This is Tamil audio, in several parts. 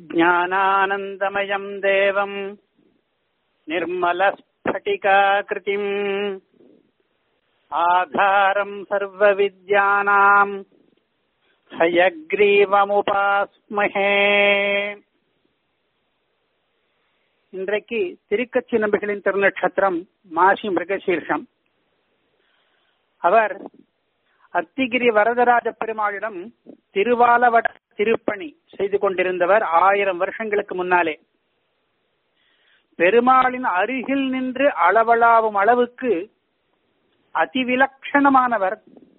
ज्ञानानन्दमयम् देवम् निर्मलस्फटिकाकृतिम् आधारम् सर्वविद्यानाम् हयग्रीवमुपास्महे இன்றைக்கு திருக்கச்சி நம்பிகளின் திருநட்சத்திரம் மாசி மிருகசீர்ஷம் அவர் அத்திகிரி வரதராஜ பெருமாளிடம் திருவாலவட திருப்பணி செய்து கொண்டிருந்தவர் ஆயிரம் வருஷங்களுக்கு முன்னாலே பெருமாளின் அருகில் நின்று அளவளாவும் அளவுக்கு அதிவிலட்சணமானவர்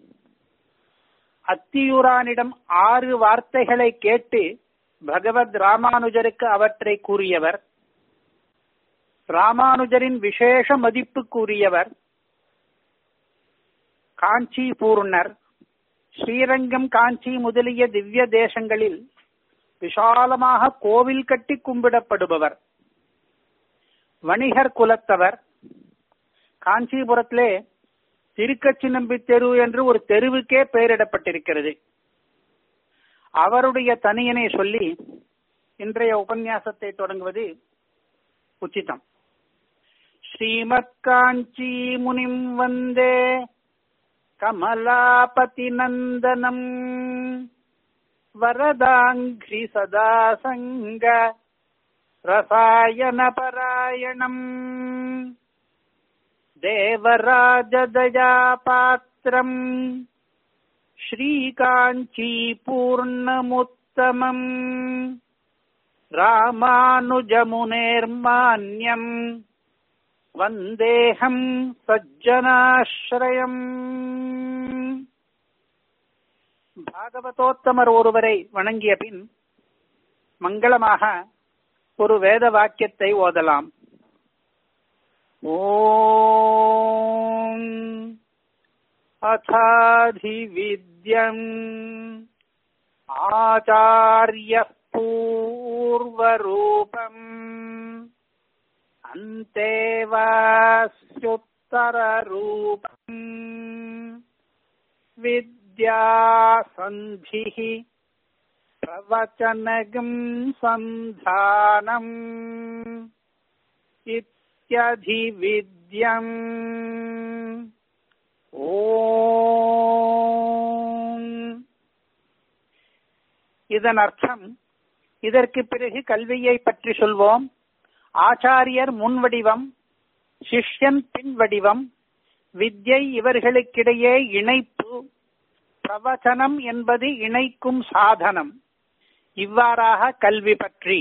அத்தியூரானிடம் ஆறு வார்த்தைகளை கேட்டு பகவத் ராமானுஜருக்கு அவற்றை கூறியவர் ராமானுஜரின் விசேஷ மதிப்பு கூறியவர் காஞ்சி பூர்ணர் ஸ்ரீரங்கம் காஞ்சி முதலிய திவ்ய தேசங்களில் விசாலமாக கோவில் கட்டி கும்பிடப்படுபவர் வணிகர் குலத்தவர் காஞ்சிபுரத்திலே திருக்கச்சி நம்பி தெரு என்று ஒரு தெருவுக்கே பெயரிடப்பட்டிருக்கிறது அவருடைய தனியனை சொல்லி இன்றைய உபன்யாசத்தை தொடங்குவது உச்சிதம் ஸ்ரீமத் காஞ்சி முனிம் வந்தே கமலாபதிநந்தனம் வரதாங்கிரி சதா சங்க ரசாயனபராயணம் தேவராஜதயாபாத்திரம் श्रीकाञ्चीपूर्णमुत्तमम् रामानुजमुनेर्मान्यम् வந்தேகம் சஜ்ஜனாஸ்ரயம் பாகவதோத்தமர் ஒருவரை வணங்கிய பின் மங்களமாக ஒரு வேத வாக்கியத்தை ஓதலாம் ஓம் अथाधिविद्यम् आचार्यः पूर्वरूपम् अन्तेवास्युत्तररूपम् विद्यासन्धिः प्रवचनगम् सन्धानम् इत्यधिविद्यम् ஓம் இதன் அர்த்தம் இதற்கு பிறகு கல்வியை பற்றி சொல்வோம் ஆச்சாரியர் முன் வடிவம் சிஷ்யன் பின் வடிவம் வித்யை இவர்களுக்கிடையே இணைப்பு பிரவச்சனம் என்பது இணைக்கும் சாதனம் இவ்வாறாக கல்வி பற்றி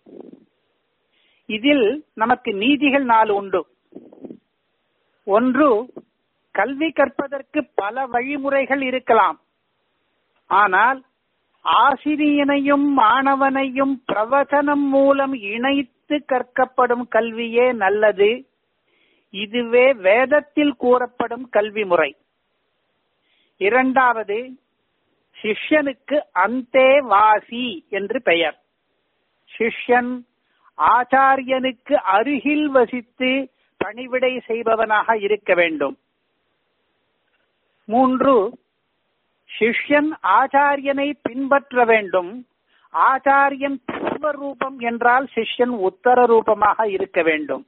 இதில் நமக்கு நீதிகள் நாலு உண்டு ஒன்று கல்வி கற்பதற்கு பல வழிமுறைகள் இருக்கலாம் ஆனால் ஆசிரியனையும் மாணவனையும் பிரவச்சனம் மூலம் இணைத்து கற்கப்படும் கல்வியே நல்லது இதுவே வேதத்தில் கூறப்படும் கல்வி முறை இரண்டாவது சிஷ்யனுக்கு அந்தே வாசி என்று பெயர் சிஷ்யன் ஆச்சாரியனுக்கு அருகில் வசித்து பணிவிடை செய்பவனாக இருக்க வேண்டும் மூன்று சிஷ்யன் ஆச்சாரியனை பின்பற்ற வேண்டும் ஆச்சாரியன் பூர்வ ரூபம் என்றால் சிஷ்யன் உத்தர ரூபமாக இருக்க வேண்டும்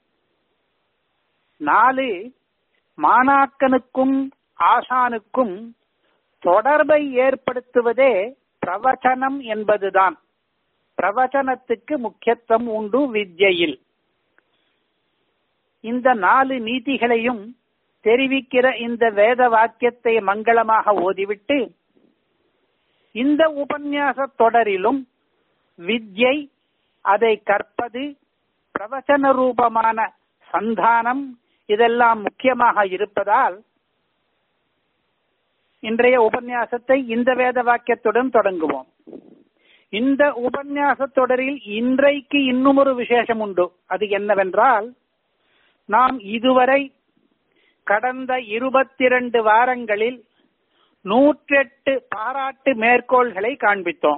நாலு மாணாக்கனுக்கும் ஆசானுக்கும் தொடர்பை ஏற்படுத்துவதே பிரவச்சனம் என்பதுதான் பிரவச்சனத்துக்கு முக்கியத்துவம் உண்டு வித்யில் இந்த நாலு நீதிகளையும் தெரிவிக்கிற இந்த வேத வாக்கியத்தை மங்களமாக ஓதிவிட்டு இந்த உபன்யாச தொடரிலும் வித்யை அதை கற்பது பிரவச்சன ரூபமான சந்தானம் இதெல்லாம் முக்கியமாக இருப்பதால் இன்றைய உபன்யாசத்தை இந்த வேத வாக்கியத்துடன் தொடங்குவோம் இந்த உபன்யாச தொடரில் இன்றைக்கு இன்னும் ஒரு விசேஷம் உண்டு அது என்னவென்றால் நாம் இதுவரை கடந்த இருபத்தி இரண்டு வாரங்களில் நூற்றெட்டு பாராட்டு மேற்கோள்களை காண்பித்தோம்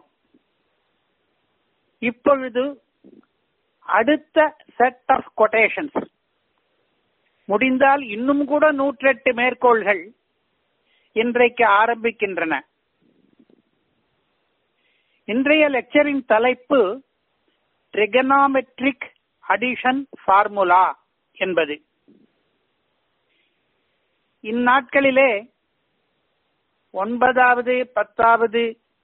இப்பொழுது அடுத்த செட் ஆஃப் கொட்டேஷன்ஸ் முடிந்தால் இன்னும் கூட நூற்றெட்டு மேற்கோள்கள் இன்றைக்கு ஆரம்பிக்கின்றன இன்றைய லெக்சரின் தலைப்பு ட்ரிகனாமெட்ரிக் அடிஷன் ஃபார்முலா என்பது இந்நாட்களிலே ஒன்பதாவது பத்தாவது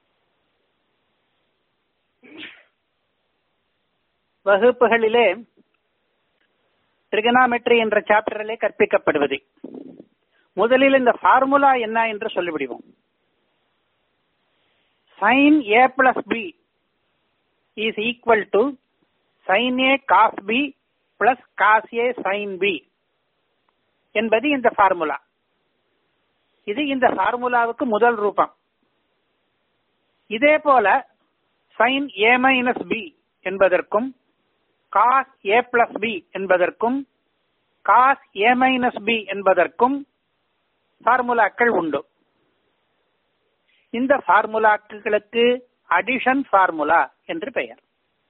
வகுப்புகளிலே ட்ரிகனாமெட்ரி என்ற சாப்டரிலே கற்பிக்கப்படுவது முதலில் இந்த ஃபார்முலா என்ன என்று சொல்லிவிடுவோம் sine A plus B is equal to sine A cos B plus cos A sine B என்பது இந்த ஃபார்முலா இது இந்த ஃபார்முலாவுக்கு முதல் ரூபம் இதே போல சைன் ஏ மைனஸ் பி என்பதற்கும் காஸ் ஏ பிளஸ் பி என்பதற்கும் காஸ் ஏ மைனஸ் பி என்பதற்கும் ஃபார்முலாக்கள் உண்டு இந்த ஃபார்முலாக்களுக்கு அடிஷன் ஃபார்முலா என்று பெயர்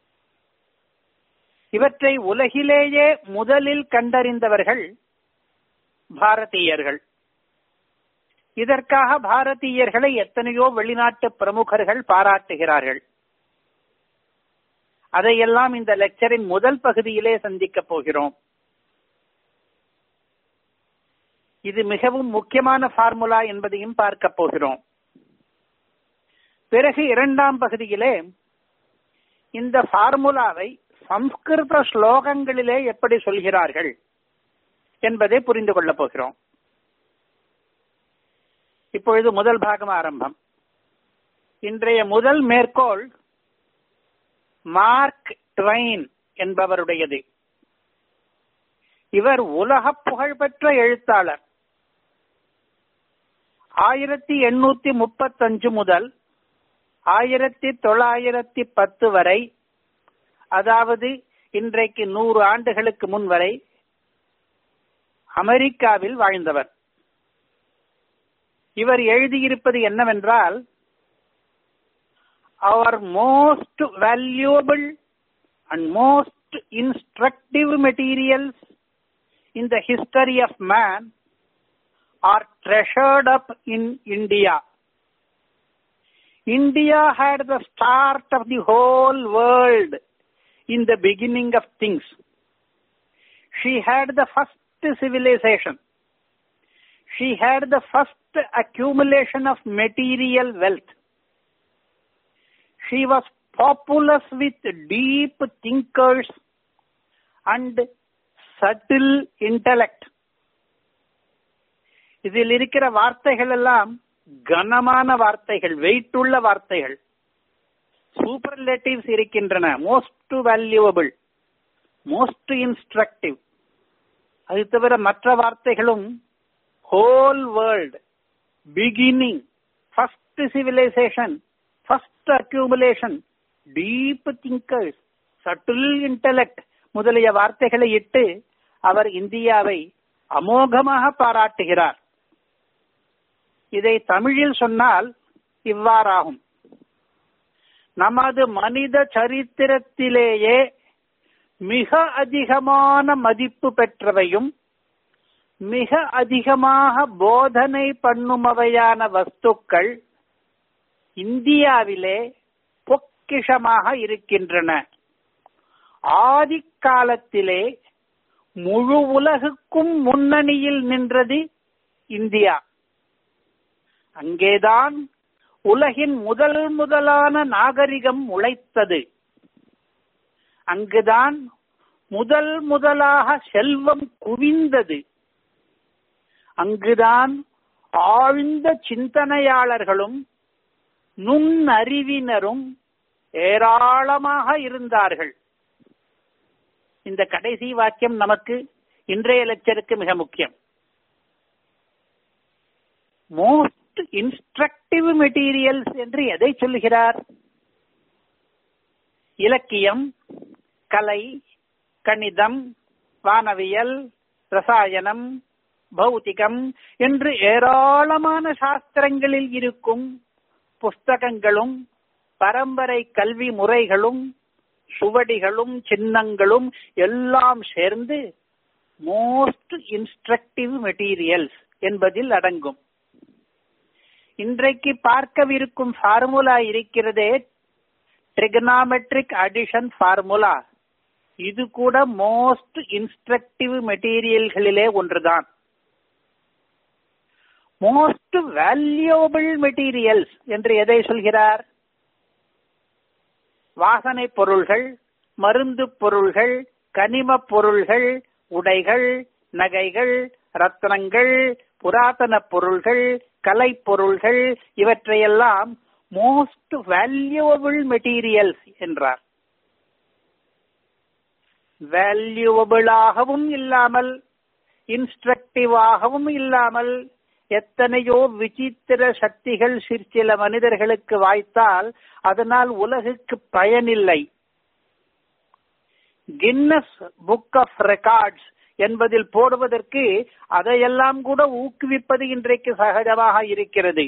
இவற்றை உலகிலேயே முதலில் கண்டறிந்தவர்கள் பாரதீயர்கள் இதற்காக பாரதீயர்களை எத்தனையோ வெளிநாட்டு பிரமுகர்கள் பாராட்டுகிறார்கள் அதையெல்லாம் இந்த லெக்சரின் முதல் பகுதியிலே சந்திக்கப் போகிறோம் இது மிகவும் முக்கியமான ஃபார்முலா என்பதையும் பார்க்க போகிறோம் பிறகு இரண்டாம் பகுதியிலே இந்த ஃபார்முலாவை சம்ஸ்கிருத ஸ்லோகங்களிலே எப்படி சொல்கிறார்கள் என்பதை புரிந்து கொள்ளப் போகிறோம் இப்பொழுது முதல் பாகம் ஆரம்பம் இன்றைய முதல் மேற்கோள் மார்க் ட்வைன் என்பவருடையது இவர் உலக புகழ்பெற்ற எழுத்தாளர் ஆயிரத்தி எண்ணூத்தி முப்பத்தஞ்சு முதல் ஆயிரத்தி தொள்ளாயிரத்தி பத்து வரை அதாவது இன்றைக்கு நூறு ஆண்டுகளுக்கு முன் வரை அமெரிக்காவில் வாழ்ந்தவர் இவர் எழுதியிருப்பது என்னவென்றால் our most valuable and most instructive materials in the history of man are treasured up in India. India had the start of the whole world in the beginning of things. She had the first civilization. She had the first accumulation of material wealth. She was populous with deep thinkers and subtle intellect. இதில் இருக்கிற வார்த்தைகள் எல்லாம் கனமான வார்த்தைகள் வெயிட்டுள்ள வார்த்தைகள் சூப்பர்லேட்டிவ்ஸ் இருக்கின்றன மோஸ்ட் வேல்யூவபிள் மோஸ்ட் இன்ஸ்ட்ரக்டிவ் அது தவிர மற்ற வார்த்தைகளும் whole world beginning first civilisation first accumulation deep thinkers subtle intellect முதலிய வார்த்தைகளை இட்டு அவர் இந்தியாவை அமோகமாக பாராட்டுகிறார் இதை தமிழில் சொன்னால் இவ்வாறாகும் நமது மனித சரித்திரத்திலேயே மிக அதிகமான மதிப்பு பெற்றவையும் மிக அதிகமாக போதனை பண்ணுமவையான வஸ்துக்கள் இந்தியாவிலே பொக்கிஷமாக இருக்கின்றன ஆதி காலத்திலே முழு உலகுக்கும் முன்னணியில் நின்றது இந்தியா அங்கேதான் உலகின் முதல் முதலான நாகரிகம் உழைத்தது அங்குதான் முதல் முதலாக செல்வம் குவிந்தது அங்குதான் ஆழ்ந்த சிந்தனையாளர்களும் நுண்ணறிவினரும் ஏராளமாக இருந்தார்கள் இந்த கடைசி வாக்கியம் நமக்கு இன்றைய லெக்சருக்கு மிக முக்கியம் மோஸ்ட் இன்ஸ்ட்ரக்டிவ் மெட்டீரியல்ஸ் என்று எதை சொல்லுகிறார் இலக்கியம் கலை கணிதம் வானவியல் ரசாயனம் பௌத்திகம் என்று ஏராளமான சாஸ்திரங்களில் இருக்கும் புஸ்தகங்களும் பரம்பரை கல்வி முறைகளும் சுவடிகளும் சின்னங்களும் எல்லாம் சேர்ந்து மோஸ்ட் இன்ஸ்ட்ரக்டிவ் மெட்டீரியல்ஸ் என்பதில் அடங்கும் இன்றைக்கு பார்க்கவிருக்கும் ஃபார்முலா இருக்கிறதே ட்ரிகனாமெட்ரிக் அடிஷன் ஃபார்முலா இது கூட மோஸ்ட் இன்ஸ்ட்ரக்டிவ் மெட்டீரியல்களிலே ஒன்றுதான் மோஸ்ட் வேல்யூபிள் மெட்டீரியல்ஸ் என்று எதை சொல்கிறார் வாசனை பொருள்கள் மருந்து பொருள்கள் கனிம பொருள்கள் உடைகள் நகைகள் ரத்னங்கள் புராதன பொருள்கள் கலை பொருள்கள் இவற்றையெல்லாம் மோஸ்ட் வேல்யூபிள் மெட்டீரியல்ஸ் என்றார் வேல்யூபிளாகவும் இல்லாமல் இன்ஸ்ட்ரக்டிவாகவும் இல்லாமல் எத்தனையோ விசித்திர சக்திகள் சிற்சில மனிதர்களுக்கு வாய்த்தால் அதனால் உலகுக்கு பயனில்லை கின்னஸ் புக் ஆஃப் ரெக்கார்ட்ஸ் என்பதில் போடுவதற்கு அதையெல்லாம் கூட ஊக்குவிப்பது இன்றைக்கு சகஜமாக இருக்கிறது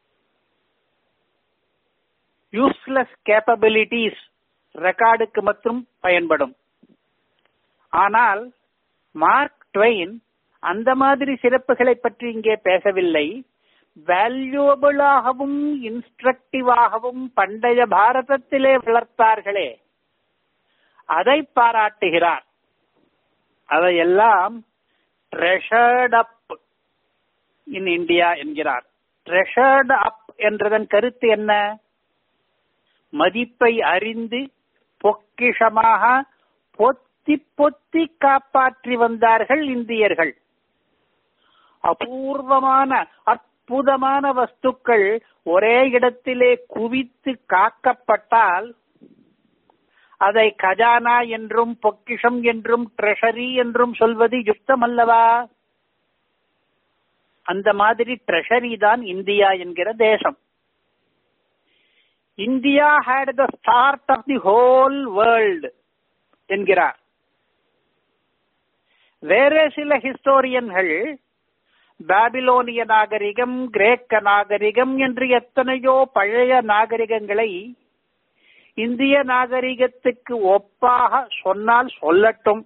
யூஸ்லெஸ் கேப்பபிலிட்டிஸ் ரெக்கார்டுக்கு மட்டும் பயன்படும் ஆனால் மார்க் ட்வெயின் அந்த மாதிரி சிறப்புகளை பற்றி இங்கே பேசவில்லை வேல்யூபிளாகவும் இன்ஸ்ட்ரக்டிவாகவும் பண்டைய பாரதத்திலே வளர்த்தார்களே அதை பாராட்டுகிறார் அதையெல்லாம் ட்ரெஷர்ட் அப் இன் இந்தியா என்கிறார் ட்ரெஷர்ட் அப் என்றதன் கருத்து என்ன மதிப்பை அறிந்து பொக்கிஷமாக பொத்தி பொத்தி காப்பாற்றி வந்தார்கள் இந்தியர்கள் அபூர்வமான அற்புதமான வஸ்துக்கள் ஒரே இடத்திலே குவித்து காக்கப்பட்டால் அதை கஜானா என்றும் பொக்கிஷம் என்றும் ட்ரெஷரி என்றும் சொல்வது யுக்தம் அல்லவா அந்த மாதிரி ட்ரெஷரி தான் இந்தியா என்கிற தேசம் India had the start of the whole world என்கிறார் வேற சில ஹிஸ்டோரியன்கள் பாபிலோனிய நாகரிகம் கிரேக்க நாகரிகம் என்று எத்தனையோ பழைய நாகரிகங்களை இந்திய நாகரிகத்துக்கு ஒப்பாக சொன்னால் சொல்லட்டும்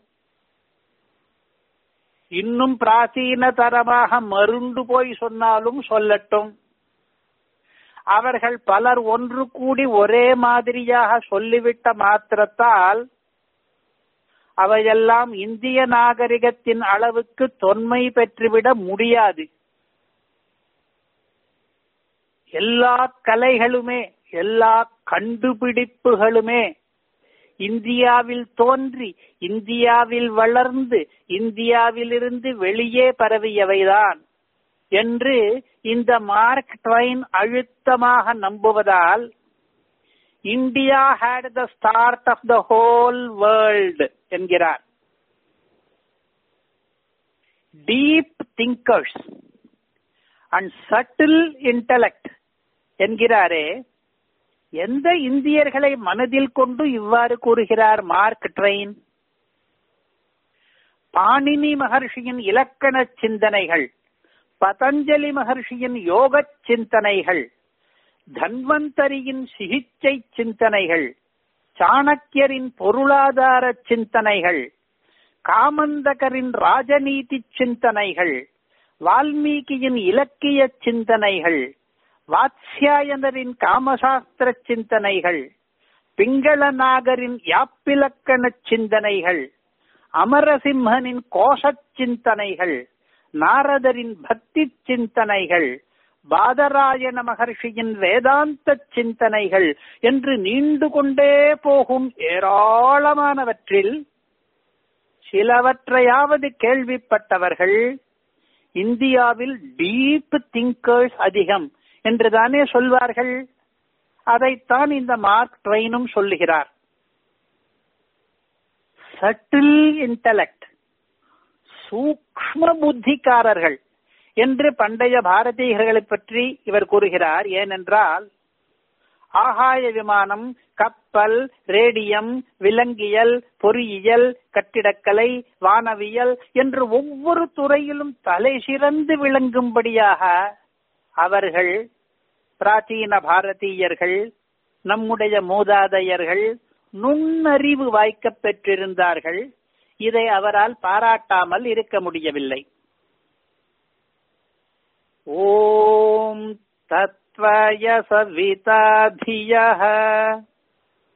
இன்னும் பிராச்சீன தரமாக மருண்டு போய் சொன்னாலும் சொல்லட்டும் அவர்கள் பலர் ஒன்று கூடி ஒரே மாதிரியாக சொல்லிவிட்ட மாத்திரத்தால் அவையெல்லாம் இந்திய நாகரிகத்தின் அளவுக்கு தொன்மை பெற்றுவிட முடியாது எல்லா கலைகளுமே எல்லா கண்டுபிடிப்புகளுமே இந்தியாவில் தோன்றி இந்தியாவில் வளர்ந்து இந்தியாவிலிருந்து வெளியே பரவியவைதான் என்று இந்த மார்க் ட்வைன் அழுத்தமாக நம்புவதால் India had the start of the whole world என்கிறார் deep thinkers and subtle intellect என்கிறாரே எந்த இந்தியர்களை மனதில் கொண்டு இவ்வாறு கூறுகிறார் மார்க் ட்ரெயின் பாணினி மகர்ஷியின் இலக்கண சிந்தனைகள் பதஞ்சலி மகர்ஷியின் யோக சிந்தனைகள் தன்வந்தரியின் சிகிச்சை சிந்தனைகள் சாணக்கியரின் பொருளாதார சிந்தனைகள் காமந்தகரின் ராஜநீதி சிந்தனைகள் வால்மீகியின் இலக்கிய சிந்தனைகள் வாத்ஸ்யாயனரின் காமசாஸ்திர சிந்தனைகள் பிங்கள நாகரின் யாப்பிலக்கண சிந்தனைகள் அமரசிம்ஹனின் கோஷச் சிந்தனைகள் நாரதரின் பக்தி சிந்தனைகள் பாதராயண மகர்ஷியின் வேதாந்த சிந்தனைகள் என்று நீண்டு கொண்டே போகும் ஏராளமானவற்றில் சிலவற்றையாவது கேள்விப்பட்டவர்கள் இந்தியாவில் டீப் திங்கர்ஸ் அதிகம் என்றுதானே சொல்வார்கள் அதைத்தான் இந்த மார்க் ட்ரெயினும் சொல்லுகிறார் சட்டில் இன்டலெக்ட் சூக்ம புத்திக்காரர்கள் என்று பண்டைய பாரதீயர்களை பற்றி இவர் கூறுகிறார் ஏனென்றால் ஆகாய விமானம் கப்பல் ரேடியம் விலங்கியல் பொறியியல் கட்டிடக்கலை வானவியல் என்று ஒவ்வொரு துறையிலும் தலை சிறந்து விளங்கும்படியாக அவர்கள் பிராச்சீன பாரதீயர்கள் நம்முடைய மூதாதையர்கள் நுண்ணறிவு வாய்க்கப் பெற்றிருந்தார்கள் இதை அவரால் பாராட்டாமல் இருக்க முடியவில்லை ஓம் தத்வய சவிதா धियः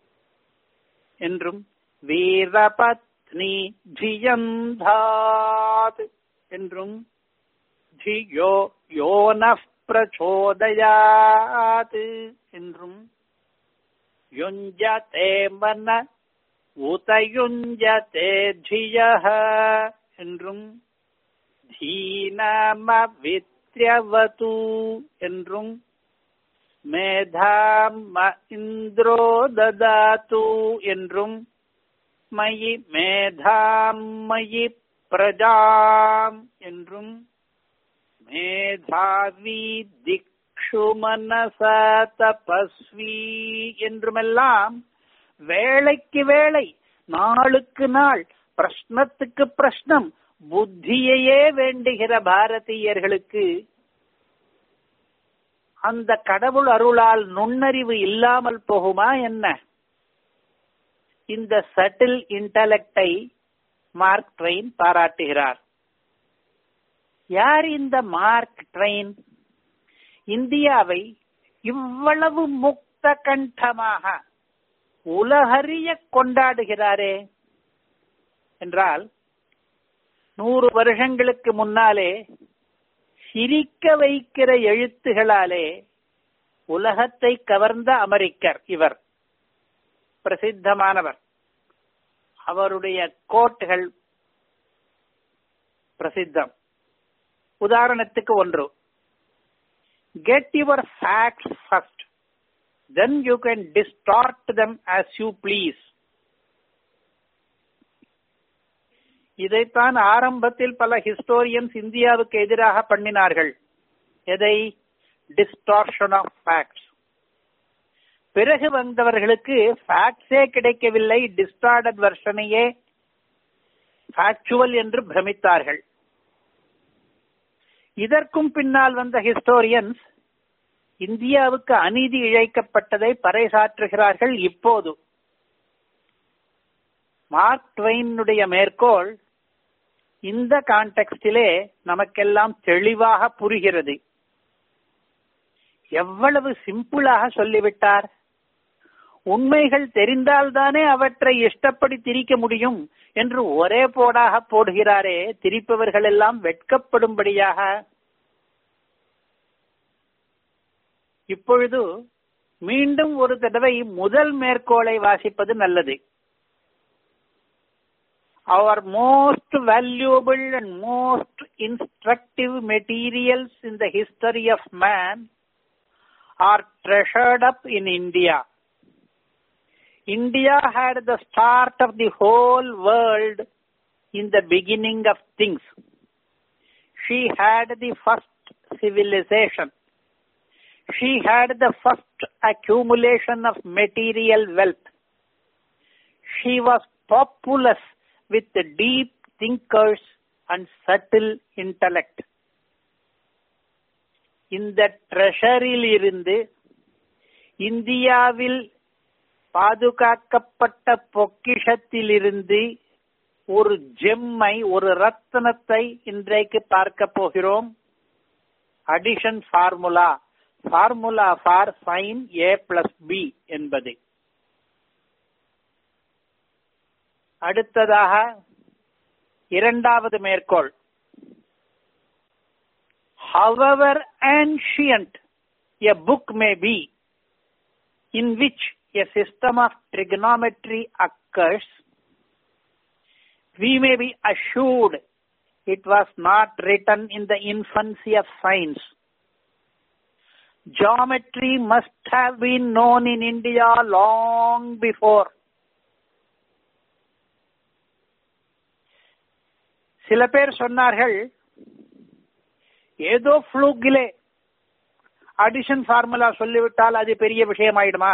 என்றும் வீரபத்னி ஜியந்தாத் என்றும் ஜியோ யோனப் பிரச்சோதயாத் என்றும் யுஞ்சதே மன உதயுஞ்சதே ஜியஹ என்றும் தீனமவித்யவது என்றும் மேதாம இந்திரோ ததாத்து என்றும் மயி மேதாம் மயி பிரஜாம் என்றும் மேதாவி திக்ஷு மனச தபஸ்வி என்றுமெல்லாம் வேளைக்கு வேளை நாளுக்கு நாள் பிரஷ்னத்துக்கு பிரஷ்னம் புத்தியையே வேண்டுகிற பாரதீயர்களுக்கு அந்த கடவுள் அருளால் நுண்ணறிவு இல்லாமல் போகுமா என்ன இந்த சட்டில் இன்டலெக்டை மார்க் ட்ரெயின் பாராட்டுகிறார் யார் இந்த மார்க் ட்ரெயின் இந்தியாவை இவ்வளவு முக்த கண்டமாக உலகறிய கொண்டாடுகிறாரே என்றால் நூறு வருஷங்களுக்கு முன்னாலே சிரிக்க வைக்கிற எழுத்துகளாலே உலகத்தை கவர்ந்த அமெரிக்கர் இவர் பிரசித்தமானவர் அவருடைய கோட்டுகள் பிரசித்தம் உதாரணத்துக்கு ஒன்று get your facts first then you can distort them as you please இதைத்தான் ஆரம்பத்தில் பல ஹிஸ்டோரியன்ஸ் இந்தியாவுக்கு எதிராக பண்ணினார்கள் எதை டிஸ்டார்ஷன் ஆஃப் ஃபேக்ட்ஸ் பிறகு வந்தவர்களுக்கு ஃபேக்ட்ஸே கிடைக்கவில்லை டிஸ்டார்டட் வெர்ஷனையே ஃபேக்சுவல் என்று பிரமித்தார்கள் இதற்கும் பின்னால் வந்த ஹிஸ்டோரியன்ஸ் இந்தியாவுக்கு அநீதி இழைக்கப்பட்டதை பறைசாற்றுகிறார்கள் இப்போது மார்க் ட்வைனுடைய மேற்கோள் இந்த கான்டெக்ஸ்டிலே நமக்கெல்லாம் தெளிவாக புரிகிறது எவ்வளவு சிம்பிளாக சொல்லிவிட்டார் உண்மைகள் தெரிந்தால்தானே அவற்றை இஷ்டப்படி திரிக்க முடியும் என்று ஒரே போடாக போடுகிறாரே திரிப்பவர்கள் எல்லாம் வெட்கப்படும்படியாக இப்பொழுது மீண்டும் ஒரு தடவை முதல் மேற்கோளை வாசிப்பது நல்லது our most valuable and most instructive materials in the history of man are treasured up in India. India had the start of the whole world in the beginning of things. She had the first civilization. She had the first accumulation of material wealth. She was populous with the deep thinkers and subtle intellect. இந்த ட்ரெஷரில் இருந்து இந்தியாவில் பாதுகாக்கப்பட்ட பொக்கிஷத்திலிருந்து ஒரு ஜெம்மை ஒரு ரத்தனத்தை இன்றைக்கு பார்க்க போகிறோம் addition formula formula for sine A plus B என்பது அடுத்ததாக இரண்டாவது மேற்கோள் however ancient a book may be in which a system of trigonometry occurs we may be assured it was not written in the infancy of science geometry must have been known in india long before சில பேர் சொன்னார்கள் ஏதோ ஃப்ளூக்கிலே அடிஷன் ஃபார்முலா சொல்லிவிட்டால் அது பெரிய விஷயம் ஆயிடுமா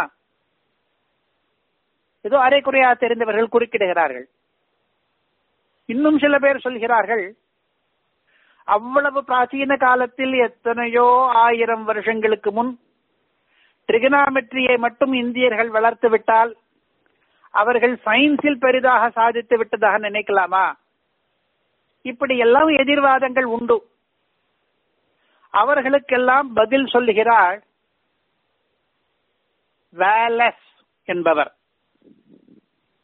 ஏதோ அரைக்குறையா தெரிந்தவர்கள் குறுக்கிடுகிறார்கள் இன்னும் சில பேர் சொல்கிறார்கள் அவ்வளவு பிராச்சீன காலத்தில் எத்தனையோ ஆயிரம் வருஷங்களுக்கு முன் ட்ரிகனாமெட்ரியை மட்டும் இந்தியர்கள் வளர்த்து விட்டால் அவர்கள் சயின்ஸில் பெரிதாக சாதித்து விட்டதாக நினைக்கலாமா இப்படி எல்லாம் எதிர்வாதங்கள் உண்டு அவர்களுக்கெல்லாம் பதில் சொல்லுகிறார் வேலஸ் என்பவர்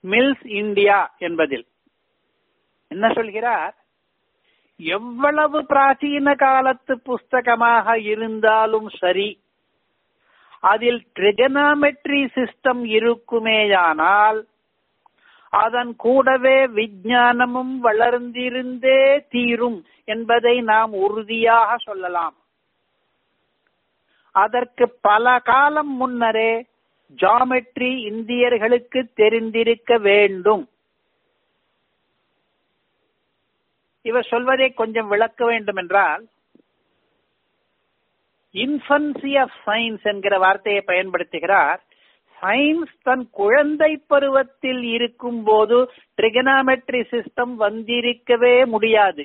மில்ஸ் இந்தியா என்பதில் என்ன சொல்கிறார் எவ்வளவு பிராச்சீன காலத்து புஸ்தகமாக இருந்தாலும் சரி அதில் ட்ரிகனாமெட்ரி சிஸ்டம் இருக்குமேயானால் அதன் கூடவே விஞ்ஞானமும் வளர்ந்திருந்தே தீரும் என்பதை நாம் உறுதியாக சொல்லலாம் அதற்கு பல காலம் முன்னரே ஜாமெட்ரி இந்தியர்களுக்கு தெரிந்திருக்க வேண்டும் இவர் சொல்வதை கொஞ்சம் விளக்க வேண்டும் என்றால் இன்ஃபன்சி ஆஃப் சயின்ஸ் என்கிற வார்த்தையை பயன்படுத்துகிறார் சயின்ஸ் தன் குழந்தை பருவத்தில் இருக்கும் போது ட்ரிகனாமெட்ரி சிஸ்டம் வந்திருக்கவே முடியாது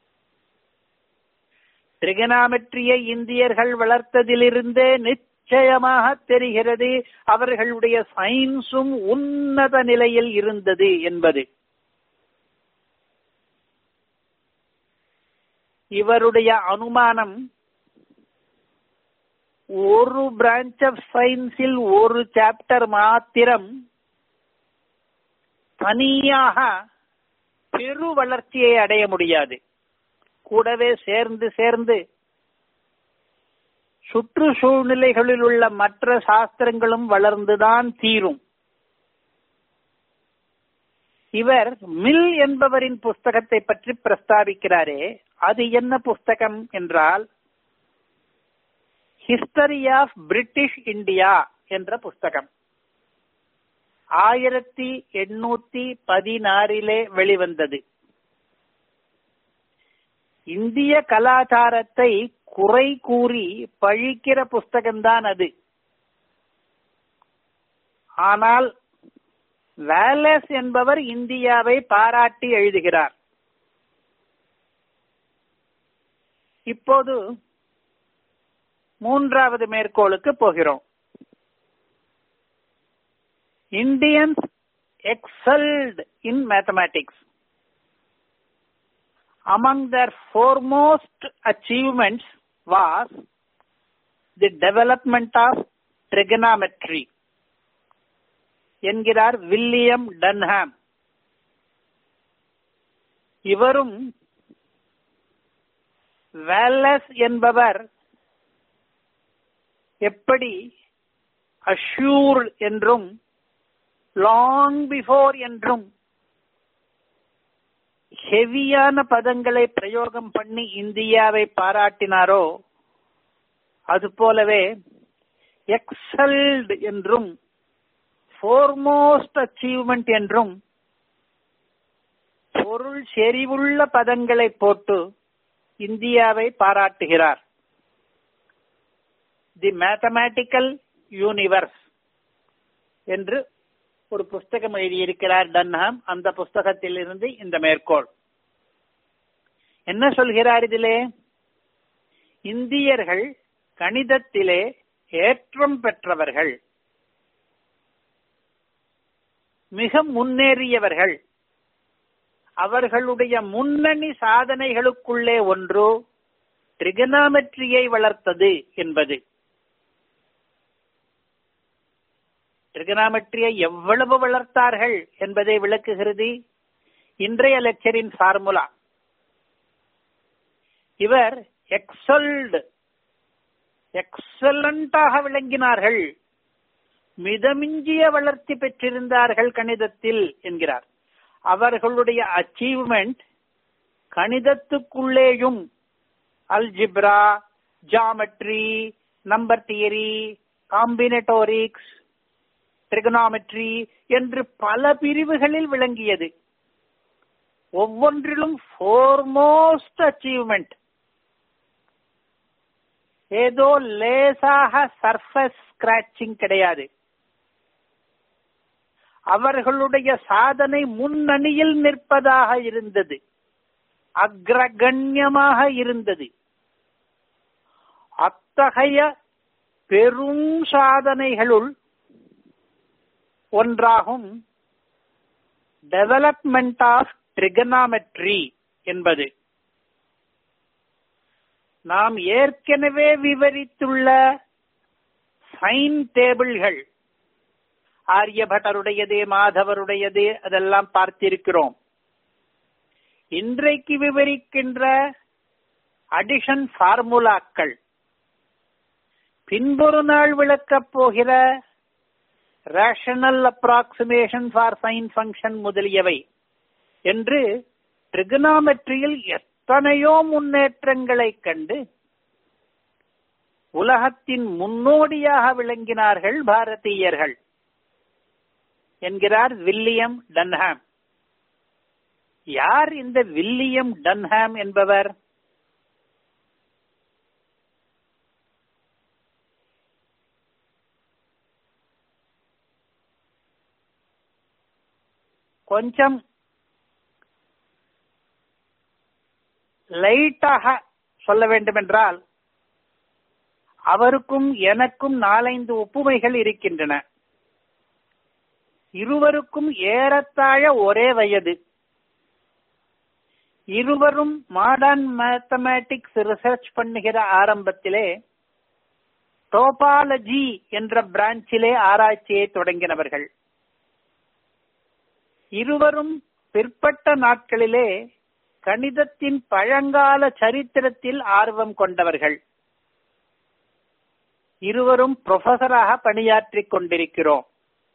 ட்ரிகனாமெட்ரியை இந்தியர்கள் வளர்த்ததிலிருந்தே நிச்சயமாக தெரிகிறது அவர்களுடைய சயின்ஸும் உன்னத நிலையில் இருந்தது என்பது இவருடைய அனுமானம் ஒரு பிரான்ச் ஆஃப் சயின்ஸில் ஒரு சாப்டர் மாத்திரம் தனியாக பெரு வளர்ச்சியை அடைய முடியாது கூடவே சேர்ந்து சேர்ந்து சுற்றுச்சூழ்நிலைகளில் உள்ள மற்ற சாஸ்திரங்களும் வளர்ந்துதான் தீரும் இவர் மில் என்பவரின் புஸ்தகத்தை பற்றி பிரஸ்தாபிக்கிறாரே அது என்ன புஸ்தகம் என்றால் ஹிஸ்டரி ஆஃப் பிரிட்டிஷ் இந்தியா என்ற புஸ்தகம் ஆயிரத்தி எண்ணூத்தி பதினாறிலே வெளிவந்தது இந்திய கலாச்சாரத்தை குறை கூறி பழிக்கிற புஸ்தகம்தான் அது ஆனால் வேலஸ் என்பவர் இந்தியாவை பாராட்டி எழுதுகிறார் இப்போது மூன்றாவது மேற்கோளுக்கு போகிறோம் Indians excelled in mathematics among their foremost achievements was the development of trigonometry என்கிறார் வில்லியம் டன்ஹாம் இவரும் வேலஸ் என்பவர் எப்படி அஷ்யூர் என்றும் லாங் பிஃபோர் என்றும் ஹெவியான பதங்களை பிரயோகம் பண்ணி இந்தியாவை பாராட்டினாரோ அது போலவே எக்ஸல்ட் என்றும் ஃபோர்மோஸ்ட் அச்சீவ்மெண்ட் என்றும் பொருள் செறிவுள்ள பதங்களை போட்டு இந்தியாவை பாராட்டுகிறார் தி மேத்தமேட்டிக்கல் யூனிவர்ஸ் என்று ஒரு புஸ்தகம் எழுதியிருக்கிறார் டன்ஹாம் அந்த புஸ்தகத்தில் இருந்து இந்த மேற்கோள் என்ன சொல்கிறார் இதிலே இந்தியர்கள் கணிதத்திலே ஏற்றம் பெற்றவர்கள் மிக முன்னேறியவர்கள் அவர்களுடைய முன்னணி சாதனைகளுக்குள்ளே ஒன்று ட்ரிகனாமெட்ரியை வளர்த்தது என்பது ட்ரிகனாமெட்ரியை எவ்வளவு வளர்த்தார்கள் என்பதை விளக்குகிறது இன்றைய லெக்சரின் ஃபார்முலா இவர் எக்ஸல்டு எக்ஸலண்டாக விளங்கினார்கள் மிதமிஞ்சிய வளர்ச்சி பெற்றிருந்தார்கள் கணிதத்தில் என்கிறார் அவர்களுடைய அச்சீவ்மெண்ட் கணிதத்துக்குள்ளேயும் algebra geometry number theory combinatorics trigonometry என்று பல பிரிவுகளில் விளங்கியது ஒவ்வொன்றிலும் ஃபோர்மோஸ்ட் அச்சீவ்மெண்ட் ஏதோ லேசாக சர்ஃபஸ் ஸ்கிராச்சிங் கிடையாது அவர்களுடைய சாதனை முன்னணியில் நிற்பதாக இருந்தது அக்ரகண்யமாக இருந்தது அத்தகைய பெரும் சாதனைகளுள் ஒன்றாகும் டெவலப்மெண்ட் ஆஃப் ட்ரிகனாமெட்ரி என்பது நாம் ஏற்கனவே விவரித்துள்ள சைன் டேபிள்கள் ஆரியபட்டருடையது மாதவருடையது அதெல்லாம் பார்த்திருக்கிறோம் இன்றைக்கு விவரிக்கின்ற அடிஷன் ஃபார்முலாக்கள் பின்பொரு நாள் விளக்கப் போகிற rational approximation for sine function முதலியவை என்று ட்ரிகனாமெட்ரியில் எத்தனையோ முன்னேற்றங்களை கண்டு உலகத்தின் முன்னோடியாக விளங்கினார்கள் பாரதீயர்கள் என்கிறார் வில்லியம் டன்ஹாம் யார் இந்த வில்லியம் டன்ஹாம் என்பவர் கொஞ்சம் லைட்டாக சொல்ல வேண்டுமென்றால் அவருக்கும் எனக்கும் நாலைந்து ஒப்புமைகள் இருக்கின்றன இருவருக்கும் ஏறத்தாழ ஒரே வயது இருவரும் மாடர்ன் மேத்தமேட்டிக்ஸ் ரிசர்ச் பண்ணுகிற ஆரம்பத்திலே டோபாலஜி என்ற பிரான்ச்சிலே ஆராய்ச்சியை தொடங்கினவர்கள் இருவரும் பிற்பட்ட நாட்களிலே கணிதத்தின் பழங்கால சரித்திரத்தில் ஆர்வம் கொண்டவர்கள் இருவரும் புரொஃபசராக பணியாற்றிக் கொண்டிருக்கிறோம்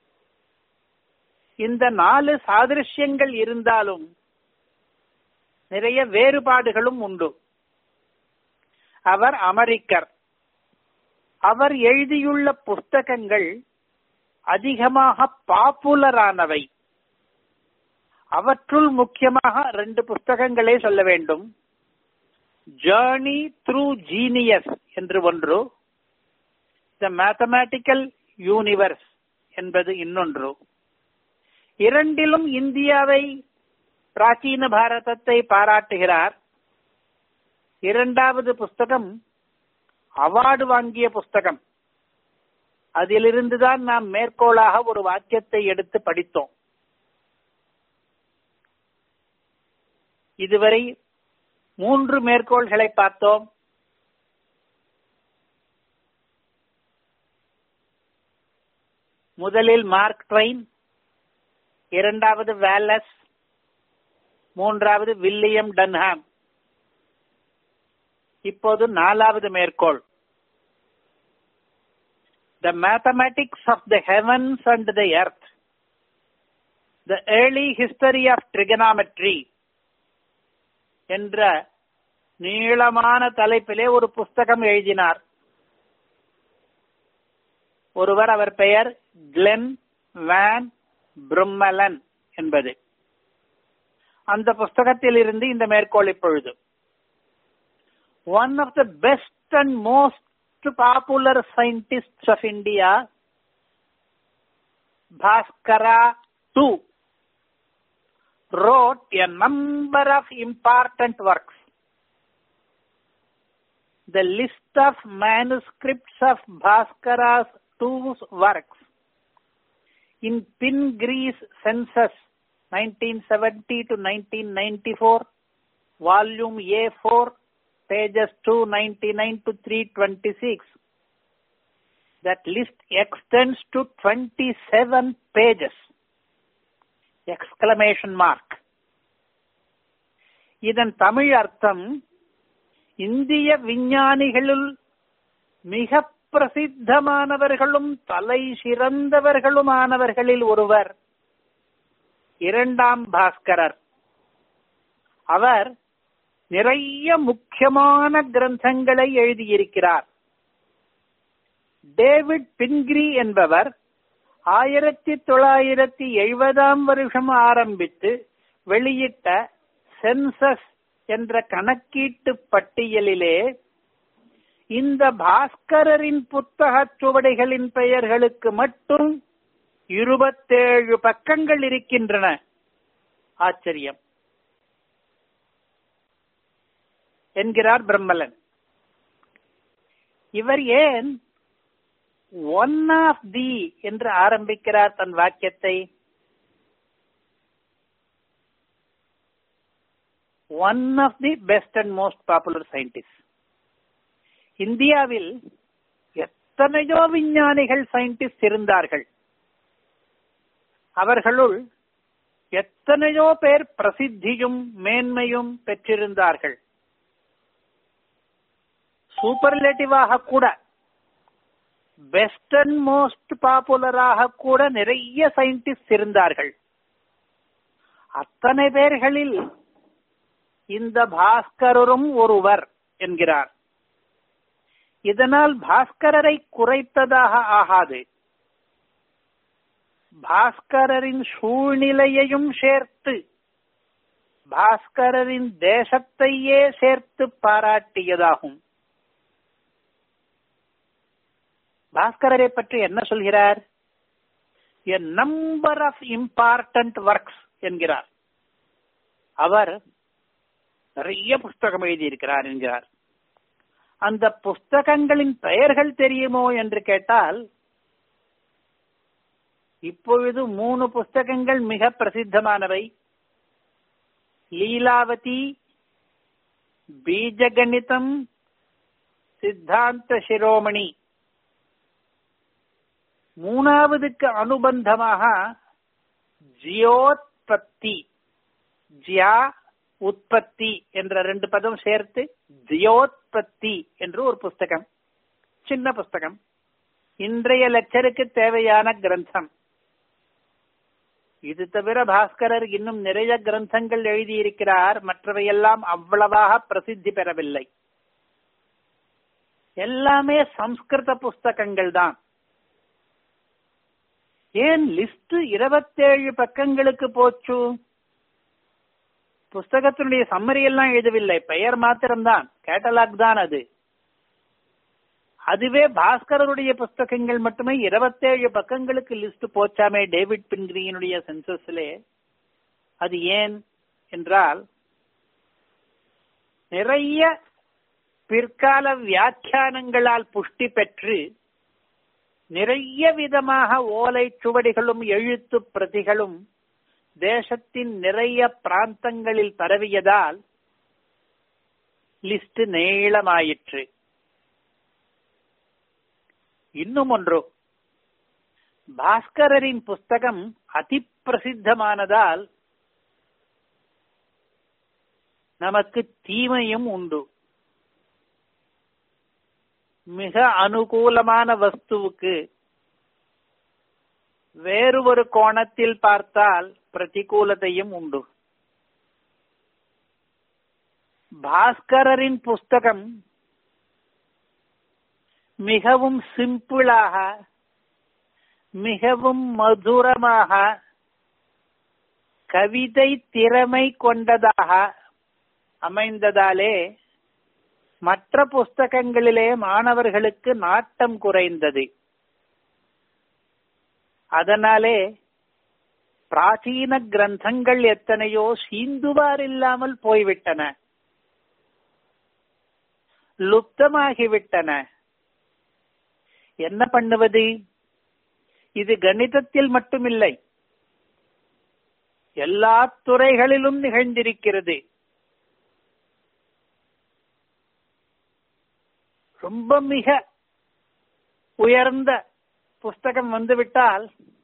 இந்த நாலு சாதிருஷ்யங்கள் இருந்தாலும் நிறைய வேறுபாடுகளும் உண்டு அவர் அமெரிக்கர் அவர் எழுதியுள்ள புஸ்தகங்கள் அதிகமாக பாப்புலரானவை அவற்றுள் முக்கியமாக ரெண்டு புஸ்தகங்களே சொல்ல வேண்டும் ஜேர்னி த்ரூ ஜீனியஸ் என்று ஒன்று த மேத்தமேட்டிக்கல் யூனிவர்ஸ் என்பது இன்னொன்று இரண்டிலும் இந்தியாவை பிராச்சீன பாரதத்தை பாராட்டுகிறார் இரண்டாவது புஸ்தகம் அவார்டு வாங்கிய புஸ்தகம் அதிலிருந்துதான் நாம் மேற்கோளாக ஒரு வாக்கியத்தை எடுத்து படித்தோம் இதுவரை மூன்று மேற்கோள்களை பார்த்தோம் முதலில் மார்க் ட்வைன் இரண்டாவது வேலஸ் மூன்றாவது வில்லியம் டன்ஹாம் இப்போது நாலாவது மேற்கோள் the mathematics of the heavens and the earth the early history of trigonometry என்ற நீளமான தலைப்பிலே ஒரு புஸ்தகம் எழுதினார் ஒருவர் அவர் பெயர் கிளென் வேன் பிரம்மலன் என்பது அந்த புஸ்தகத்தில் இருந்து இந்த மேற்கோள் இப்பொழுது one of the best and most popular scientist of India Bhaskara two wrote a number of important works. The list of manuscripts of Bhaskara's two works in Pingree's census 1970 to 1994, volume A4, pages 299 to 326. That list extends to 27 pages. Exclamation mark இதன் தமிழ் அர்த்தம் இந்திய விஞ்ஞானிகளுள் மிக பிரசித்தமானவர்களும் தலை சிறந்தவர்களுமானவர்களில் ஒருவர் இரண்டாம் பாஸ்கரர் அவர் நிறைய முக்கியமான கிரந்தங்களை எழுதியிருக்கிறார் டேவிட் பின்கிரி என்பவர் ஆயிரத்தி தொள்ளாயிரத்தி எழுபதாம் வருஷம் ஆரம்பித்து வெளியிட்ட சென்சஸ் என்ற கணக்கீட்டு பட்டியலிலே இந்த பாஸ்கரரின் புத்தக சுவடைகளின் பெயர்களுக்கு மட்டும் இருபத்தேழு பக்கங்கள் இருக்கின்றன ஆச்சரியம் என்கிறார் பிரம்மலன் இவர் ஏன் ஒன் ஆஃப் தி என்று ஆரம்பிக்கிறார் தன் வாக்கியத்தை one of the best and most popular scientist இந்தியாவில் எத்தனையோ விஞ்ஞானிகள் சயின்டிஸ்ட் இருந்தார்கள் அவர்களுள் எத்தனையோ பேர் பிரசித்தியும் மேன்மையும் பெற்றிருந்தார்கள் சூப்பர்லேட்டிவாக கூட பெஸ்ட் அண்ட் மோஸ்ட் பாப்புலராக கூட நிறைய சயின்டிஸ்ட் இருந்தார்கள் அத்தனை பேர்களில் இந்த பாஸ்கரரும் ஒருவர் என்கிறார் இதனால் பாஸ்கரரை குறைத்ததாக ஆகாது பாஸ்கரரின் சூழ்நிலையையும் சேர்த்து பாஸ்கரரின் தேசத்தையே சேர்த்து பாராட்டியதாகும் பாஸ்கரரை பற்றி என்ன சொல்கிறார் a number of important works என்கிறார் அவர் நிறைய புஸ்தகம் எழுதியிருக்கிறார் என்கிறார் அந்த புஸ்தகங்களின் பெயர்கள் தெரியுமோ என்று கேட்டால் இப்பொழுது மூணு புஸ்தகங்கள் மிக பிரசித்தமானவை லீலாவதி பீஜகணிதம் சித்தாந்த சிரோமணி மூணாவதுக்கு அனுபந்தமாக ஜியோத்பத்தி ஜியா உற்பத்தி என்ற ரெண்டு பதம் சேர்த்து ஜியோத்பத்தி என்று ஒரு புஸ்தகம் சின்ன புஸ்தகம் இன்றைய லெக்சருக்கு தேவையான கிரந்தம் இது தவிர பாஸ்கரர் இன்னும் நிறைய கிரந்தங்கள் எழுதியிருக்கிறார் மற்றவையெல்லாம் அவ்வளவாக பிரசித்தி பெறவில்லை எல்லாமே சம்ஸ்கிருத புஸ்தகங்கள் தான் ஏன் லிஸ்ட் இருபத்தேழு பக்கங்களுக்கு போச்சு புஸ்தகத்தினுடைய சம்மரி எல்லாம் எழுதவில்லை பெயர் மாத்திரம்தான் கேட்டலாக் தான் அது அதுவே பாஸ்கரருடைய புஸ்தகங்கள் மட்டுமே இருபத்தேழு பக்கங்களுக்கு லிஸ்ட் போச்சாமே டேவிட் பின்கிரியினுடைய சென்சஸ்லே அது ஏன் என்றால் நிறைய பிற்கால வியாக்கியானங்களால் புஷ்டி பெற்று நிறைய விதமாக ஓலை சுவடிகளும் எழுத்து பிரதிகளும் தேசத்தின் நிறைய பிராந்தங்களில் பரவியதால் லிஸ்ட் நீளமாயிற்று இன்னும் ஒன்று பாஸ்கரரின் புஸ்தகம் அதி பிரசித்தமானதால் நமக்கு தீமையும் உண்டு மிக அனுகூலமான வஸ்துவுக்கு வேறு ஒரு கோணத்தில் பார்த்தால் பிரதிகூலத்தையும் உண்டு பாஸ்கரரின் புஸ்தகம் மிகவும் சிம்பிளாக மிகவும் மதுரமாக கவிதை திறமை கொண்டதாக அமைந்ததாலே மற்ற புஸ்தகங்களிலே மாணவர்களுக்கு நாட்டம் குறைந்தது அதனாலே பிராச்சீன கிரந்தங்கள் எத்தனையோ சீந்துவார் இல்லாமல் போய்விட்டன லுப்தமாகிவிட்டன என்ன பண்ணுவது இது கணிதத்தில் மட்டுமில்லை எல்லா துறைகளிலும் நிகழ்ந்திருக்கிறது ரொம்ப மிக உயர்ந்த புஸ்தகம் வந்துவிட்டால்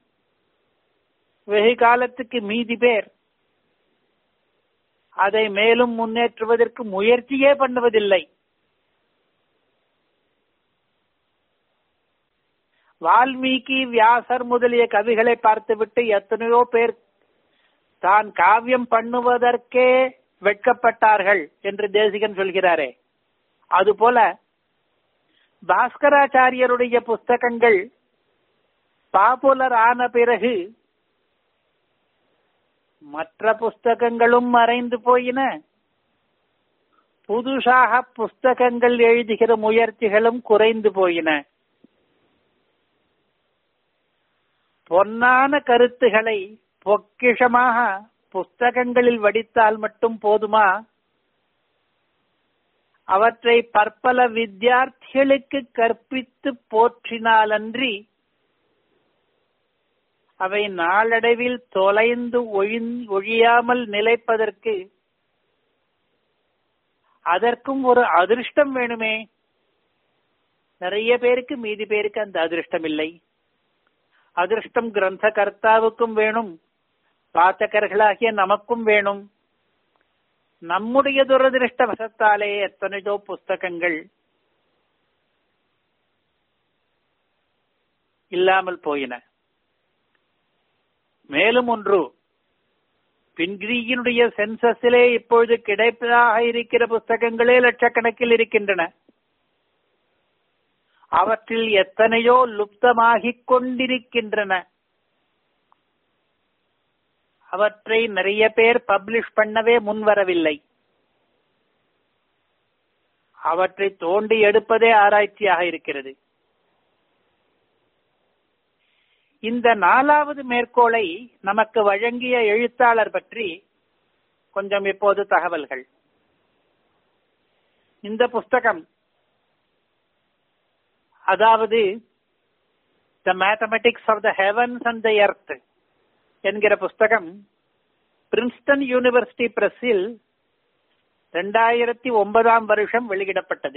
வெகு காலத்துக்கு மீதி பேர் அதை மேலும் முன்னேற்றுவதற்கு முயற்சியே பண்ணுவதில்லை வால்மீகி வியாசர் முதலிய கவிகளை பார்த்துவிட்டு எத்தனையோ பேர் தான் காவியம் பண்ணுவதற்கே வெட்கப்பட்டார்கள் என்று தேசிகன் சொல்கிறாரே அதுபோல பாஸ்கராச்சாரியருடைய புஸ்தகங்கள் பாப்புலர் ஆன பிறகு மற்ற புஸ்தகங்களும் மறைந்து போயின புதுசாக புஸ்தகங்கள் எழுதுகிற முயற்சிகளும் குறைந்து போயின பொன்னான கருத்துகளை பொக்கிஷமாக புஸ்தகங்களில் வடித்தால் மட்டும் போதுமா அவற்றை பற்பல வித்தியார்த்திகளுக்கு கற்பித்து போற்றினாலன்றி அவை நாளடைவில் தொலைந்து ஒழியாமல் நிலைப்பதற்கு அதற்கும் ஒரு அதிர்ஷ்டம் வேணுமே நிறைய பேருக்கு மீதி பேருக்கு அந்த அதிர்ஷ்டம் இல்லை அதிர்ஷ்டம் கிரந்த கர்த்தாவுக்கும் வேணும் வாசகர்களாகிய நமக்கும் வேணும் நம்முடைய துரதிருஷ்ட வசத்தாலே எத்தனையோ புஸ்தகங்கள் இல்லாமல் போயின மேலும் ஒன்று பின்கிரியினுடைய சென்சஸிலே இப்பொழுது கிடைப்பதாக இருக்கிற புஸ்தகங்களே லட்சக்கணக்கில் இருக்கின்றன அவற்றில் எத்தனையோ லுப்தமாகிக் கொண்டிருக்கின்றன அவற்றை நிறைய பேர் பப்ளிஷ் பண்ணவே முன்வரவில்லை அவற்றை தோண்டி எடுப்பதே ஆராய்ச்சியாக இருக்கிறது இந்த நாலாவது மேற்கோளை நமக்கு வழங்கிய எழுத்தாளர் பற்றி கொஞ்சம் இப்போது தகவல்கள் இந்த புஸ்தகம் அதாவது the mathematics of the heavens and the earth என்கிற புஸ்தகம் பிரின்ஸ்டன் யூனிவர்சிட்டி பிரஸில் இரண்டாயிரத்தி ஒன்பதாம் வருஷம் வெளியிடப்பட்டது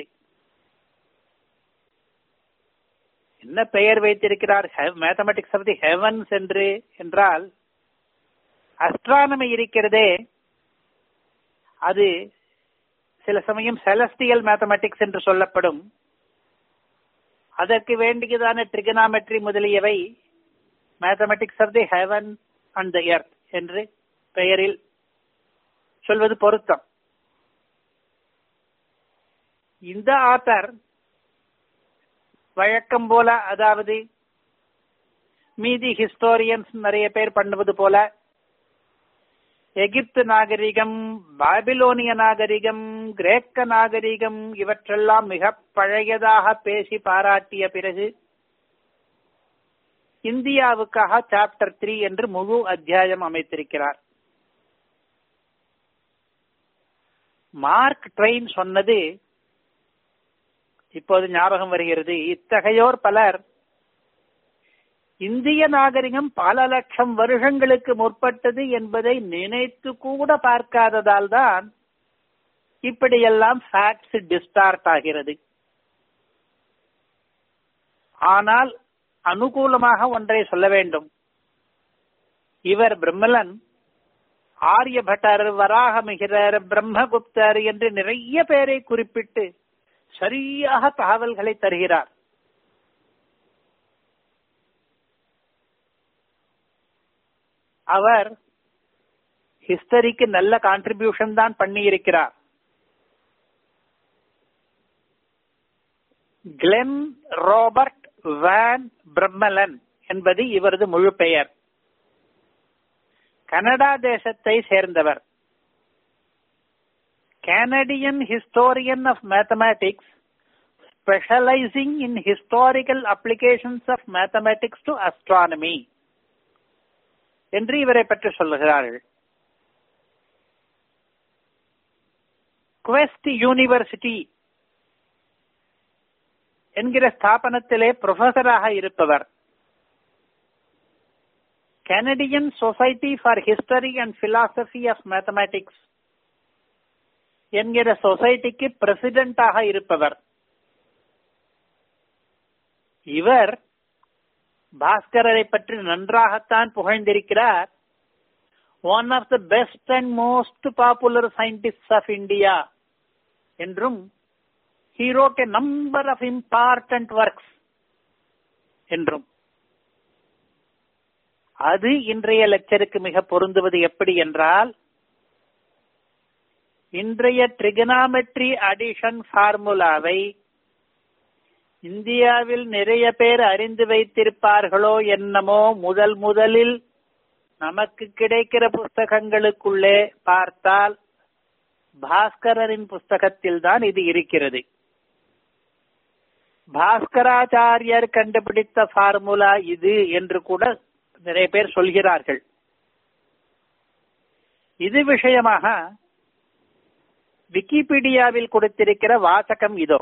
என்ன பெயர் வைத்திருக்கிறார் மேத்தமெட்டிக்ஸ் ஆஃப் தி ஹெவன்ஸ் என்று என்றால் அஸ்ட்ரானமி இருக்கிறதே அது சில சமயம் செலஸ்டியல் மேத்தமெட்டிக்ஸ் என்று சொல்லப்படும் அதற்கு வேண்டியதான ட்ரிகனாமெட்ரி முதலியவை mathematics of the heaven and the earth என்று பெயரில் சொல்வது பொருத்தம் இந்த ஆத்தர் வழக்கம் போல அதாவது மீதி ஹிஸ்டோரியன்ஸ் நிறைய பேர் பண்ணுவது போல எகிப்து நாகரிகம் பாபிலோனிய நாகரிகம் கிரேக்க நாகரிகம் இவற்றெல்லாம் மிக பழையதாக பேசி பாராட்டிய பிறகு இந்தியாவுக்காக சாப்டர் த்ரீ என்று முழு அத்தியாயம் அமைத்திருக்கிறார் மார்க் ட்ரெயின் சொன்னது இப்போது ஞாபகம் வருகிறது இத்தகையோர் பலர் இந்திய நாகரிகம் பல லட்சம் வருஷங்களுக்கு முற்பட்டது என்பதை நினைத்து கூட பார்க்காததால் தான் இப்படியெல்லாம் ஃபேக்ட்ஸ் டிஸ்டார்ட் ஆகிறது ஆனால் அனுகூலமாக ஒன்றை சொல்ல வேண்டும் இவர் பிரம்மலன் ஆரியபட்டர் வராகமிகிரர் பிரம்மகுப்தர் என்று நிறைய பேரை குறிப்பிட்டு சரியாக தகவல்களை தருகிறார் அவர் ஹிஸ்டரிக்கு நல்ல கான்ட்ரிபியூஷன் தான் பண்ணி இருக்கிறார் கிளென் ராபர்ட் வேன் பிரம்மலன் என்பது இவரது முழு பெயர் கனடா தேசத்தை சேர்ந்தவர் Canadian historian of mathematics specializing in historical applications of mathematics to astronomy என்று இவரை பற்றி சொல்லுகிறார்கள் குவெஸ்ட் யூனிவர்சிட்டி என்கிற ஸ்தாபனத்திலே ப்ரொஃபசராக இருப்பவர் Canadian society for history and philosophy of mathematics என்கிற சொசைட்டிக்கு பிரசிடென்டாக இருப்பவர் இவர் பாஸ்கரரை பற்றி நன்றாகத்தான் புகழ்ந்திருக்கிறார் one of the best and most popular scientist of India என்றும் he wrote a number of important works என்றும் அது இன்றைய லெக்சருக்கு மிக பொருந்துவது எப்படி என்றால் இன்றைய ட்ரிகனாமெட்ரி அடிஷன் ஃபார்முலாவை இந்தியாவில் நிறைய பேர் அறிந்து வைத்திருப்பார்களோ என்னமோ முதல் முதலில் நமக்கு கிடைக்கிற புஸ்தகங்களுக்குள்ளே பார்த்தால் பாஸ்கரரின் புஸ்தகத்தில் தான் இது இருக்கிறது பாஸ்கராச்சாரியர் கண்டுபிடித்த ஃபார்முலா இது என்று கூட நிறைய பேர் சொல்கிறார்கள் இது விஷயமாக விக்கிபீடியாவில் கொடுத்திருக்கிற வாசகம் இதோ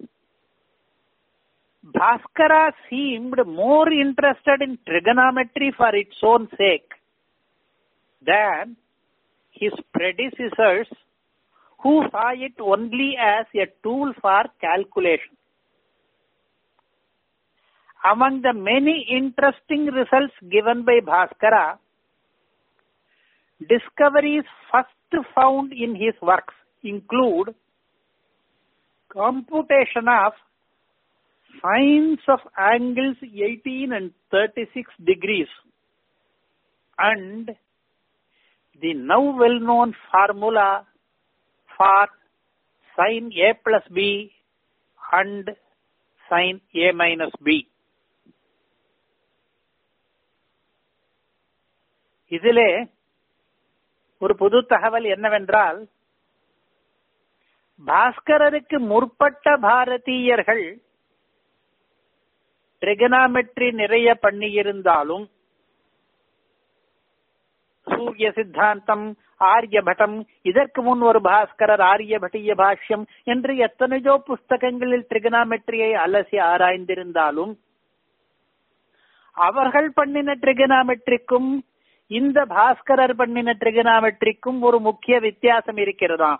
Bhaskara seemed more interested in trigonometry for its own sake than his predecessors who saw it only as a tool for calculation. among the many interesting results given by Bhaskara, discoveries first found in his works include computation of sines of angles 18 and 36 degrees and the now well-known formula for sin a plus b and sin a minus b. இதிலே ஒரு புது தகவல் என்னவென்றால் பாஸ்கரருக்கு முற்பட்ட பாரதீயர்கள் ட்ரிகனாமெட்ரி நிறைய பண்ணியிருந்தாலும் சூரிய சித்தாந்தம் ஆரியபட்டம் இதற்கு முன் ஒரு பாஸ்கரர் ஆரியபட்டிய பாஷ்யம் என்று எத்தனையோ புஸ்தகங்களில் ட்ரிகனாமெட்ரியை அலசி ஆராய்ந்திருந்தாலும் அவர்கள் பண்ணின ட்ரிகனாமெட்ரிக்கும் இந்த பாஸ்கரர் பண்ணின ட்ரிகனாமெட்ரிக்கும் ஒரு முக்கிய வித்தியாசம் இருக்கிறதா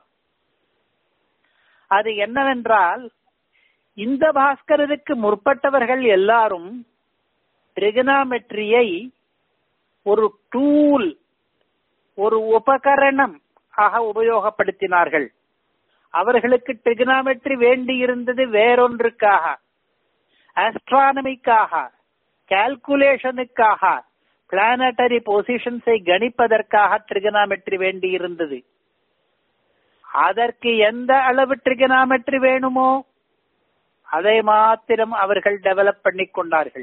அது என்னவென்றால் இந்த பாஸ்கரருக்கு முற்பட்டவர்கள் எல்லாரும் ட்ரிகனாமெட்ரியை ஒரு டூல் ஒரு உபகரணம் ஆக உபயோகப்படுத்தினார்கள் அவர்களுக்கு ட்ரிகனாமெட்ரி வேண்டி இருந்தது வேறொன்றுக்காக ஆஸ்ட்ரானமிக்காக கால்குலேஷனுக்காக பிளானட்டரி பொசிஷன்ஸை கணிப்பதற்காக ட்ரிகனாமெட்ரி வேண்டி இருந்தது அதற்கு எந்த அளவு ட்ரிகனாமெட்ரி வேணுமோ அதை மாத்திரம் அவர்கள் டெவலப் பண்ணி கொண்டார்கள்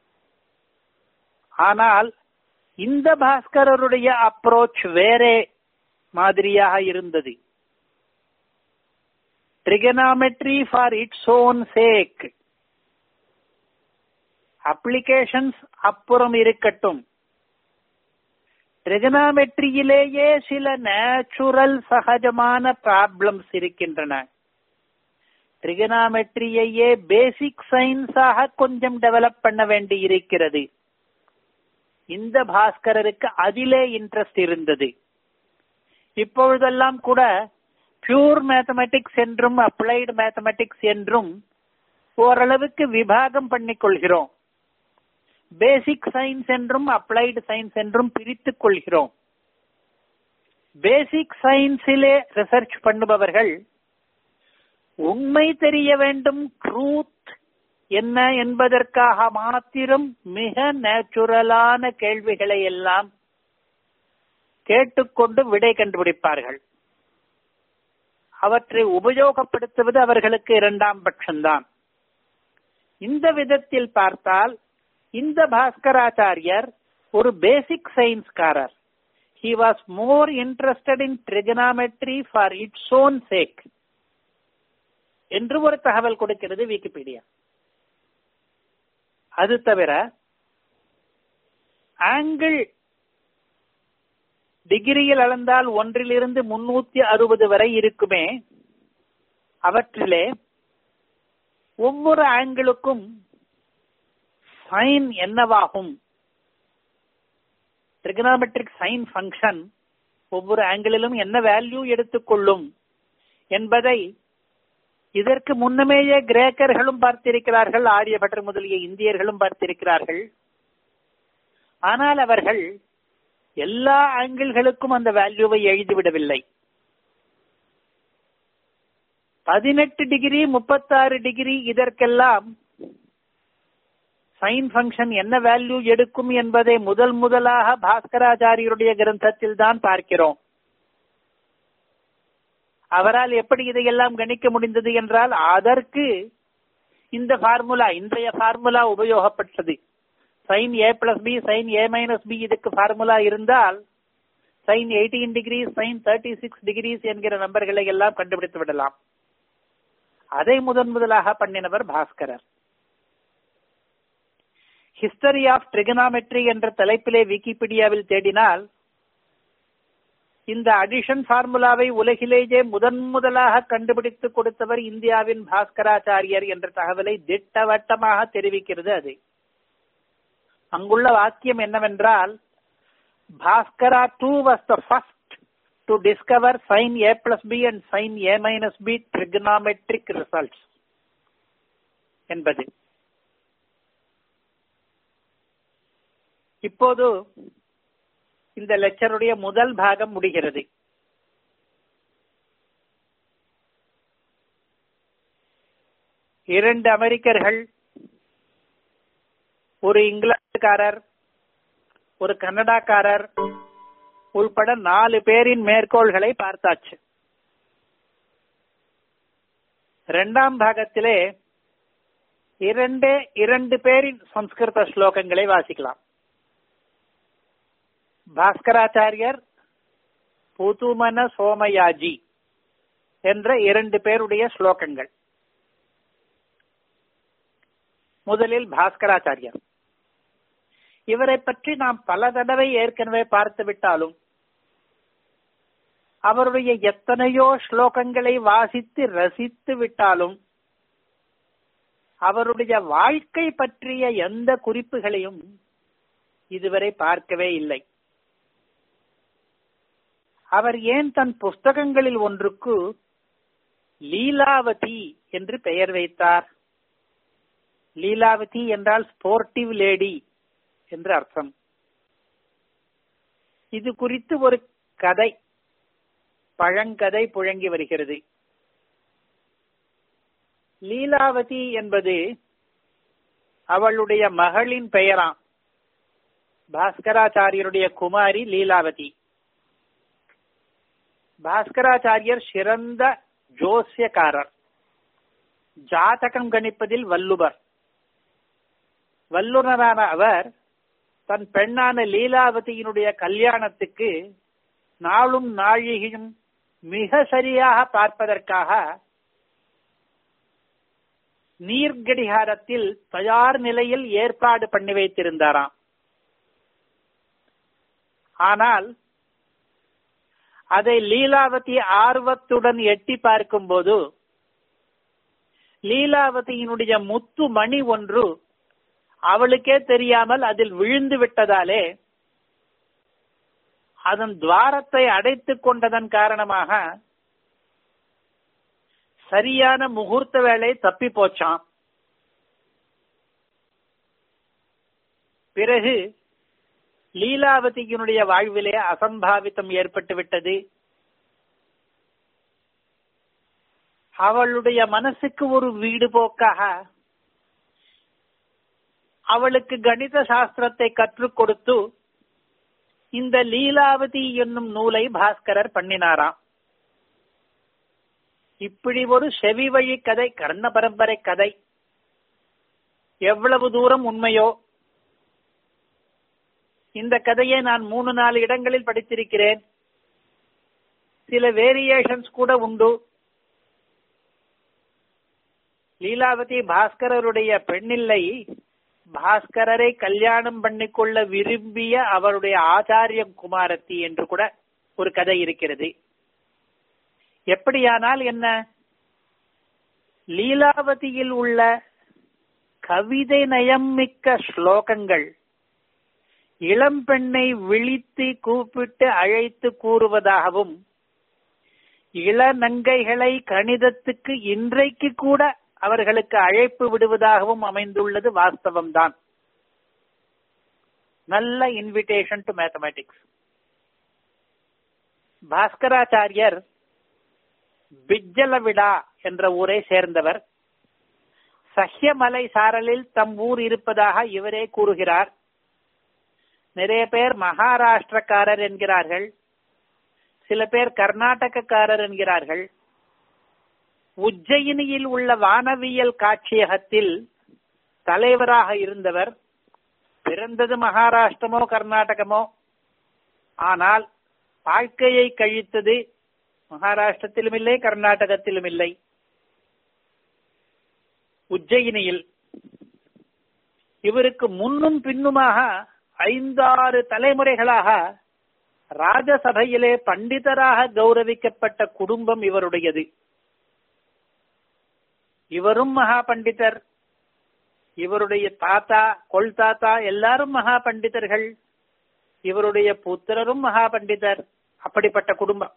ஆனால் இந்த பாஸ்கரருடைய அப்ரோச் வேறே மாதிரியாக இருந்தது trigonometry for its own sake applications அப்புறம் இருக்கட்டும் ட்ரிகனாமெட்ரியிலேயே சில நேச்சுரல் சகஜமான ப்ராப்ளம்ஸ் இருக்கின்றன ட்ரிகனாமெட்ரியையே பேசிக் சயின்ஸாக கொஞ்சம் டெவலப் பண்ண வேண்டி இருக்கிறது இந்த பாஸ்கரருக்கு அதிலே இன்ட்ரெஸ்ட் இருந்தது இப்பொழுதெல்லாம் கூட பியூர் மேத்தமெட்டிக்ஸ் என்றும் அப்ளைடு மேத்தமெட்டிக்ஸ் என்றும் ஓரளவுக்கு விபாகம் பண்ணிக் கொள்கிறோம் பேசிக் சயின்ஸ் என்றும் அப்ளைடு சயின்ஸ் என்றும் பிரித்துக் கொள்கிறோம் பேசிக் சயின்ஸிலே ரிசர்ச் பண்ணுபவர்கள் உண்மை தெரிய வேண்டும் ட்ரூத் என்ன என்பதற்காக மாத்திரம் மிக நேச்சுரலான கேள்விகளை எல்லாம் கேட்டுக்கொண்டு விடை கண்டுபிடிப்பார்கள் அவற்றை உபயோகப்படுத்துவது அவர்களுக்கு இரண்டாம் பட்சம்தான் இந்த விதத்தில் பார்த்தால் இந்த பாஸ்கராச்சாரியர் ஒரு பேசிக் சயின்ஸ்காரர் he was more interested in trigonometry for its own sake என்று ஒரு தகவல் கொடுக்கிறது விக்கிபீடியா அது தவிர ஆங்கிள் டிகிரியில் அளந்தால் ஒன்றிலிருந்து முன்னூத்தி அறுபது வரை இருக்குமே அவற்றிலே ஒவ்வொரு ஆங்கிளுக்கும் சைன் என்னவாகும் ட்ரிகனாமெட்ரிக் சைன் ஃபங்க்ஷன் ஒவ்வொரு ஆங்கிளிலும் என்ன வேல்யூ எடுத்துக்கொள்ளும் என்பதை இதற்கு முன்னமேயே கிரேக்கர்களும் பார்த்திருக்கிறார்கள் ஆரியபட்டர் முதலிய இந்தியர்களும் பார்த்திருக்கிறார்கள் ஆனால் அவர்கள் எல்லா ஆங்கிள்களுக்கும் அந்த வேல்யூவை எழுதிவிடவில்லை பதினெட்டு டிகிரி முப்பத்தாறு டிகிரி இதற்கெல்லாம் சைன் ஃபங்க்ஷன் என்ன வேல்யூ எடுக்கும் என்பதை முதல் முதலாக பாஸ்கராச்சாரியருடைய கிரந்தத்தில் தான் பார்க்கிறோம் அவரால் எப்படி இதையெல்லாம் கணிக்க முடிந்தது என்றால் அதற்கு இந்த ஃபார்முலா இன்றைய ஃபார்முலா உபயோகப்பட்டது sine A plus B sine A minus B இதுக்கு ஃபார்முலா இருந்தால் sine eighteen degrees sine thirty six degrees என்கிற நம்பர்களை எல்லாம் கண்டுபிடித்து விடலாம் அதை முதன் முதலாக பண்ணினவர் பாஸ்கரர் ஹிஸ்டரி ஆஃப் ட்ரிகனாமெட்ரி என்ற தலைப்பிலே விக்கிபீடியாவில் தேடினால் இந்த அடிஷன் ஃபார்முலாவை உலகிலேயே முதன் முதலாக கண்டுபிடித்து கொடுத்தவர் இந்தியாவின் பாஸ்கராச்சாரியர் என்ற தகவலை திட்டவட்டமாக தெரிவிக்கிறது அது அங்குள்ள வாக்கியம் என்னவென்றால் Bhaskara two was the first to discover sine A plus B and sine A minus B trigonometric results என்பது இப்போது இந்த லெக்சருடைய முதல் பாகம் முடிகிறது இரண்டு அமெரிக்கர்கள் ஒரு இங்கிலாந்துக்காரர் ஒரு கன்னடாக்காரர் உள்பட நாலு பேரின் மேற்கோள்களை பார்த்தாச்சு இரண்டாம் பாகத்திலே இரண்டே இரண்டு பேரின் சம்ஸ்கிருத ஸ்லோகங்களை வாசிக்கலாம் பாஸ்கராச்சாரியர் புதுமன சோமயாஜி என்ற இரண்டு பேருடைய ஸ்லோகங்கள் முதலில் பாஸ்கராச்சாரியர் இவரை பற்றி நாம் பல தடவை ஏற்கனவே பார்த்து விட்டாலும் அவருடைய எத்தனையோ ஸ்லோகங்களை வாசித்து ரசித்து விட்டாலும் அவருடைய வாழ்க்கை பற்றிய எந்த குறிப்புகளையும் இதுவரை பார்க்கவே இல்லை அவர் ஏன் தன் புஸ்தகங்களில் ஒன்றுக்கு லீலாவதி என்று பெயர் வைத்தார் லீலாவதி என்றால் ஸ்போர்ட்டிவ் லேடி என்று அர்த்தம் இது குறித்து ஒரு கதை பழங்கதை புழங்கி வருகிறது லீலாவதி என்பது அவளுடைய மகளின் பெயராம் பாஸ்கராச்சாரியருடைய குமாரி லீலாவதி பாஸ்கராச்சாரியர் சிறந்த ஜோசியக்காரர் ஜாதகம் கணிப்பதில் வல்லுவர் வல்லுநரான அவர் தன் பெண்ணான லீலாவதியினுடைய கல்யாணத்துக்கு நாளும் நாழிகையும் மிக சரியாக பார்ப்பதற்காக நீர்கடிகாரத்தில் தயார் நிலையில் ஏற்பாடு பண்ணி வைத்திருந்தாராம் ஆனால் அதை லீலாவதி ஆர்வத்துடன் எட்டி பார்க்கும் போது லீலாவதியினுடைய முத்து மணி ஒன்று அவளுக்கே தெரியாமல் அதில் விழுந்து விட்டதாலே அதன் துவாரத்தை அடைத்துக் கொண்டதன் காரணமாக சரியான முகூர்த்த வேலை தப்பி போச்சாம் பிறகு லீலாவதியினுடைய வாழ்விலே அசம்பாவித்தம் ஏற்பட்டு விட்டது அவளுடைய மனசுக்கு ஒரு வீடு போக்காக அவளுக்கு கணித சாஸ்திரத்தை கற்றுக் கொடுத்து இந்த லீலாவதி என்னும் நூலை பாஸ்கரர் பண்ணினாராம் இப்படி ஒரு செவி வழி கதை கர்ண பரம்பரை கதை எவ்வளவு தூரம் உண்மையோ இந்த கதையை நான் மூணு நாலு இடங்களில் படித்திருக்கிறேன் சில வேரியேஷன்ஸ் கூட உண்டு லீலாவதி பாஸ்கரருடைய பெண்ணில்லை பாஸ்கரரை கல்யாணம் பண்ணிக்கொள்ள விரும்பிய அவருடைய ஆச்சாரிய குமாரத்தி என்று கூட ஒரு கதை இருக்கிறது எப்படியானால் என்ன லீலாவதியில் உள்ள கவிதை நயம் மிக்க ஸ்லோகங்கள் இளம்பெண்ணை விழித்து கூப்பிட்டு அழைத்து கூறுவதாகவும் இளநங்கைகளை கணிதத்துக்கு இன்றைக்கு கூட அவர்களுக்கு அழைப்பு விடுவதாகவும் அமைந்துள்ளது வாஸ்தவம்தான் நல்ல இன்விடேஷன் டு மேத்தமேட்டிக்ஸ் பாஸ்கராச்சாரியர் பிஜ்ஜலவிடா என்ற ஊரை சேர்ந்தவர் சஹ்யமலை சாரலில் தம் ஊர் இருப்பதாக இவரே கூறுகிறார் நிறைய பேர் மகாராஷ்டிரக்காரர் என்கிறார்கள் சில பேர் கர்நாடகக்காரர் என்கிறார்கள் உஜ்ஜயினியில் உள்ள வானவியல் காட்சியகத்தில் தலைவராக இருந்தவர் பிறந்தது மகாராஷ்டிரமோ கர்நாடகமோ ஆனால் வாழ்க்கையை கழித்தது மகாராஷ்டிரத்திலும் இல்லை கர்நாடகத்திலும் இல்லை உஜ்ஜயினியில் இவருக்கு முன்னும் பின்னுமாக ஐந்தாறு தலைமுறைகளாக ராஜசபையிலே பண்டிதராக கௌரவிக்கப்பட்ட குடும்பம் இவருடையது இவரும் மகா பண்டிதர் இவருடைய தாத்தா கொள் தாத்தா எல்லாரும் மகா பண்டிதர்கள் இவருடைய புத்திரரும் மகா பண்டிதர் அப்படிப்பட்ட குடும்பம்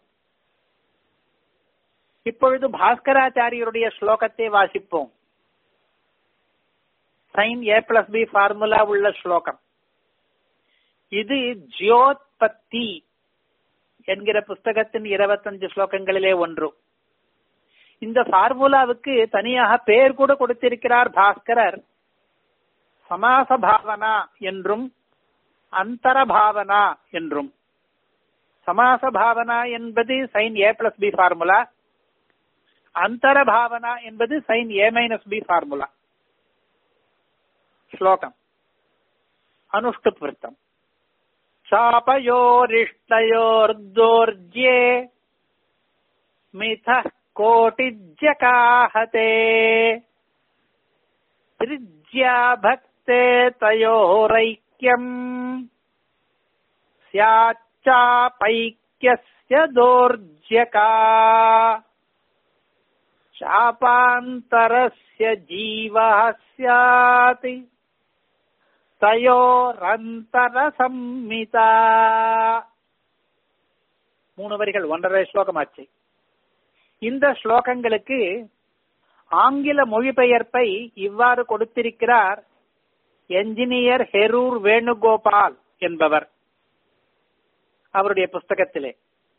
இப்பொழுது பாஸ்கராச்சாரியருடைய ஸ்லோகத்தை வாசிப்போம் sine A plus B formula உள்ள ஸ்லோகம் இது ஜியோத்பத்தி என்கிற புஸ்தகத்தின் இருபத்தஞ்சு ஸ்லோகங்களிலே ஒன்று இந்த ஃபார்முலாவுக்கு தனியாக பெயர் கூட கொடுத்திருக்கிறார் பாஸ்கரர் சமாச பாவனா என்றும் அந்தர பாவனா என்றும் சமாச பாவனா என்பது sine A plus B formula அந்தர பாவனா என்பது sine A minus B formula ஸ்லோகம் அனுஷ்டுப் விருத்தம் चापयोरिष्टयोर्दोर्ज्ये मिथः कोटिज्यकाहते त्रिज्या भक्ते तयोरैक्यम् स्याच्चापैक्यस्य दोर्ज्यका चापान्तरस्य जीवः स्यात् தயோரந்தர சம்மிதா மூணு வரிகள் ஒன்றரை ஸ்லோகமாச்சு இந்த ஸ்லோகங்களுக்கு ஆங்கில மொழிபெயர்ப்பை இவ்வாறு கொடுத்திருக்கிறார் என்ஜினியர் ஹெரூர் வேணுகோபால் என்பவர் அவருடைய புஸ்தகத்திலே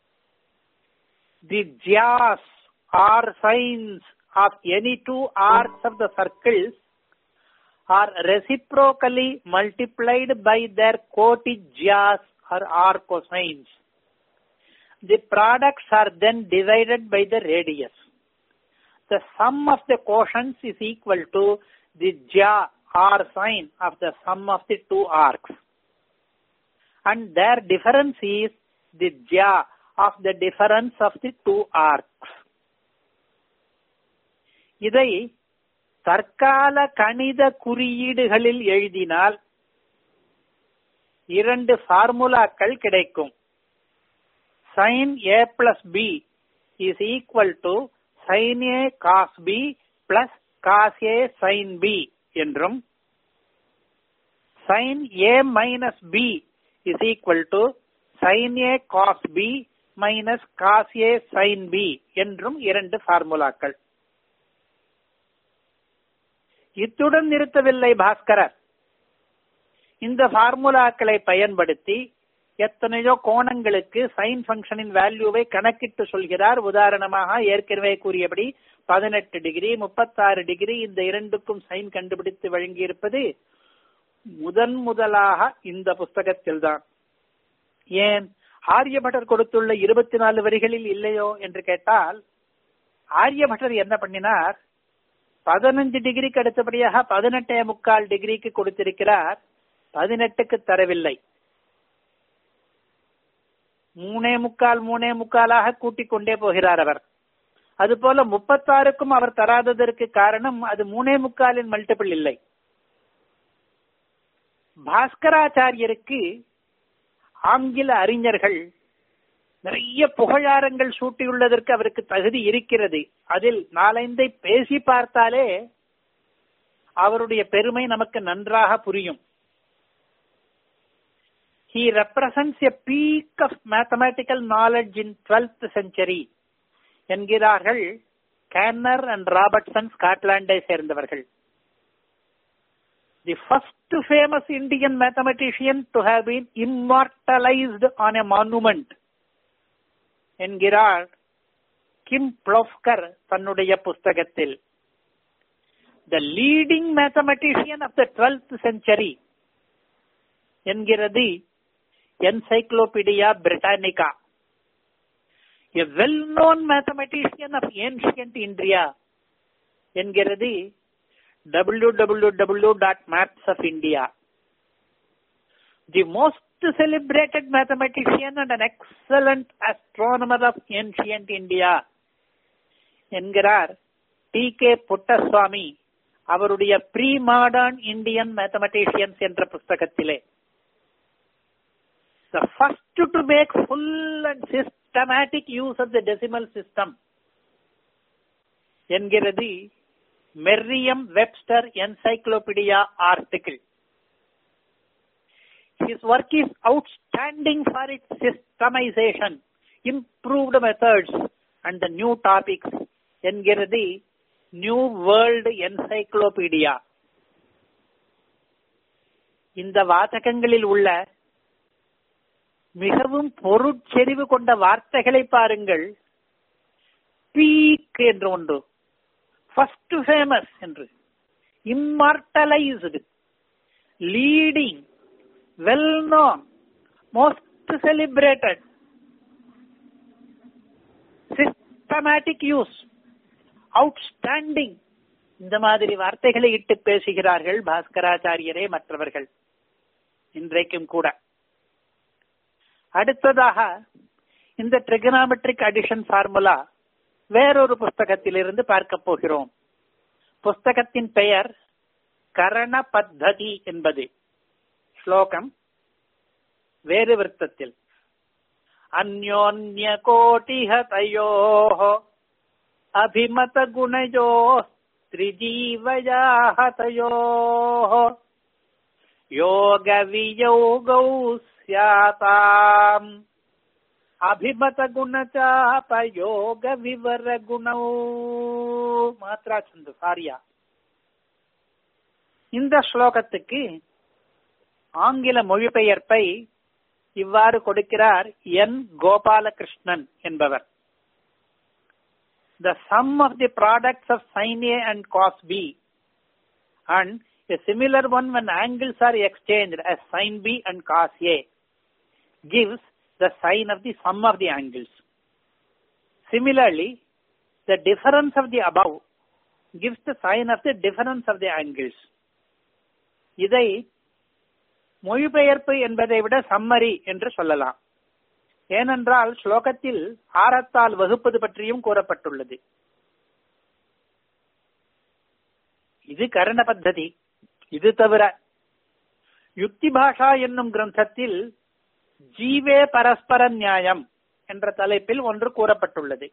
the jyas or sines of any two arcs of the circles are reciprocally multiplied by their cotigias or r cosines. The products are then divided by the radius. The sum of the quotients is equal to the ja or sine of the sum of the two arcs. And their difference is the ja of the difference of the two arcs. இதை தற்கால கணித குறியீடுகளில் எழுதினால் இரண்டு ஃபார்முலாக்கள் கிடைக்கும் sine A plus B is equal to sine A cos B plus cos A sine B என்றும் sine A minus B is equal to sine A cos B minus cos A sine B என்றும் இரண்டு ஃபார்முலாக்கள் இத்துடன் நிறுத்தவில்லை பாஸ்கரர் இந்த ஃபார்முலாக்களை பயன்படுத்தி எத்தனையோ கோணங்களுக்கு சைன் ஃபங்க்ஷனின் வேல்யூவை கணக்கிட்டு சொல்கிறார் உதாரணமாக ஏற்கனவே கூறியபடி பதினெட்டு டிகிரி முப்பத்தாறு டிகிரி இந்த இரண்டுக்கும் சைன் கண்டுபிடித்து வழங்கியிருப்பது முதன் முதலாக இந்த புஸ்தகத்தில் தான் ஏன் ஆரியபட்டர் கொடுத்துள்ள இருபத்தி நாலு வரிகளில் இல்லையோ என்று கேட்டால் ஆரியபட்டர் என்ன பண்ணினார் பதினஞ்சு டிகிரிக்கு அடுத்தபடியாக பதினெட்டே முக்கால் டிகிரிக்கு கொடுத்திருக்கிறார் பதினெட்டுக்கு தரவில்லை மூணே முக்கால் மூணே முக்காலாக கூட்டிக் கொண்டே போகிறார் அவர் அதுபோல முப்பத்தாறுக்கும் அவர் தராததற்கு காரணம் அது மூணே முக்காலின் மல்டிபிள் இல்லை பாஸ்கராச்சாரியருக்கு ஆங்கில அறிஞர்கள் நிறைய புகழாரங்கள் சூட்டியுள்ளதற்கு அவருக்கு தகுதி இருக்கிறது அதில் நாலைந்தை பேசி பார்த்தாலே அவருடைய பெருமை நமக்கு நன்றாக புரியும் he represents a peak of mathematical knowledge in 12th century என்கிறார்கள் கேன்னர் அண்ட் ராபர்ட்சன் ஸ்காட்லாண்டை சேர்ந்தவர்கள் the first famous Indian mathematician to have been immortalised on a monument என்கிறார் கிம் ப்ளோஃப்கர் தன்னுடைய புஸ்தகத்தில் the leading mathematician of the twelfth century என்கிறது Encyclopaedia Britannica a well known mathematician of ancient India என்கிறது W W W dot maps of India the most celebrated mathematician and an excellent astronomer of ancient India என்கிறார் டி கே புட்டசுவாமி அவருடைய ப்ரீ மாடர்ன் இந்தியன் மேத்தமெட்டிஷியன்ஸ் என்ற புஸ்தகத்திலே the first to make full and systematic use of the decimal system என்கிறது Merriam Webster encyclopaedia article His work is outstanding for its systemization, improved methods, and the new topics என்கிறது நியூ வேர்ல்டு என்சைக்ளோபீடியா இந்த வாசகங்களில் உள்ள மிகவும் பொருட்செறிவு கொண்ட வார்த்தைகளை பாருங்கள் பீக் என்று ஒன்று ஃபர்ஸ்ட் ஃபேமஸ் என்று immortalised leading well known most celebrated systematic use outstanding இந்த மாதிரி வார்த்தைகளை இட்டு பேசுகிறார்கள் பாஸ்கராச்சாரியரே மற்றவர்கள் இன்றைக்கும் கூட அடுத்ததாக இந்த ட்ரிகனாமெட்ரிக் அடிஷன் ஃபார்முலா வேறொரு புஸ்தகத்திலிருந்து பார்க்க போகிறோம் புஸ்தகத்தின் பெயர் கரண பத்ததி என்பது ஸ்லோகம் வேறு விருத்தத்தில் அந்யோன்ய கோட்டிஹதயோ அபிமத குணஜோ त्रिजीवयाहतयो योगवियोगौ स्याताम् अभिमतगुणचापयोगविवरगुणौ மாத்ரா சந்து சாரியா இந்த ஸ்லோகத்துக்கு ஆங்கில மொழிபெயர்ப்பை இவ்வாறு கொடுக்கிறார் என் கோபாலகிருஷ்ணன் என்பவர் the sum of the products of sin A and cos B and a similar one when angles are exchanged as sin B and cos A gives the sign of the sum of the angles. Similarly, the difference of the above gives the sign of the difference of the angles. இதை மொழிபெயர்ப்பு என்பதை விட சம்மரி என்று சொல்லலாம் ஏனென்றால் ஸ்லோகத்தில் ஆரத்தால் வகுப்பது பற்றியும் கூறப்பட்டுள்ளது இது கரண பத்ததி இது தவிர யுக்தி பாஷா என்னும் கிரந்தத்தில் ஜீவே பரஸ்பர நியாயம் என்ற தலைப்பில் ஒன்று கூறப்பட்டுள்ளது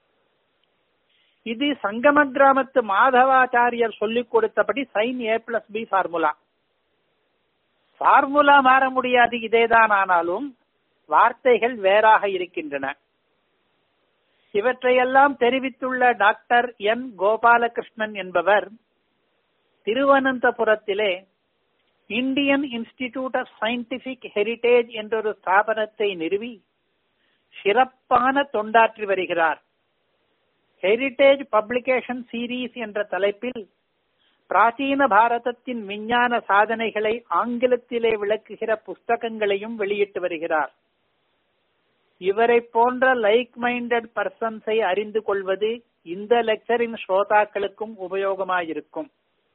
இது சங்கம கிராமத்து மாதவாச்சாரியர் சொல்லிக் கொடுத்தபடி sine A plus B formula formula மாற முடியாது இதேதான் ஆனாலும் வார்த்தைகள் வேறாக இருக்கின்றன இவற்றையெல்லாம் தெரிவித்துள்ள டாக்டர் என் கோபாலகிருஷ்ணன் என்பவர் திருவனந்தபுரத்திலே Indian Institute of Scientific Heritage என்றொரு ஸ்தாபனத்தை நிறுவி சிறப்பான தொண்டாற்றி வருகிறார் ஹெரிடேஜ் பப்ளிகேஷன் சீரீஸ் என்ற தலைப்பில் பிராச்சீன பாரதத்தின் விஞ்ஞான சாதனைகளை ஆங்கிலத்திலே விளக்குகிற புஸ்தகங்களையும் வெளியிட்டு வருகிறார் இவரை போன்ற லைக் மைண்டட் பர்சன்ஸை அறிந்து கொள்வது இந்த லெக்சரின் ஸ்ரோதாக்களுக்கும் உபயோகமாயிருக்கும்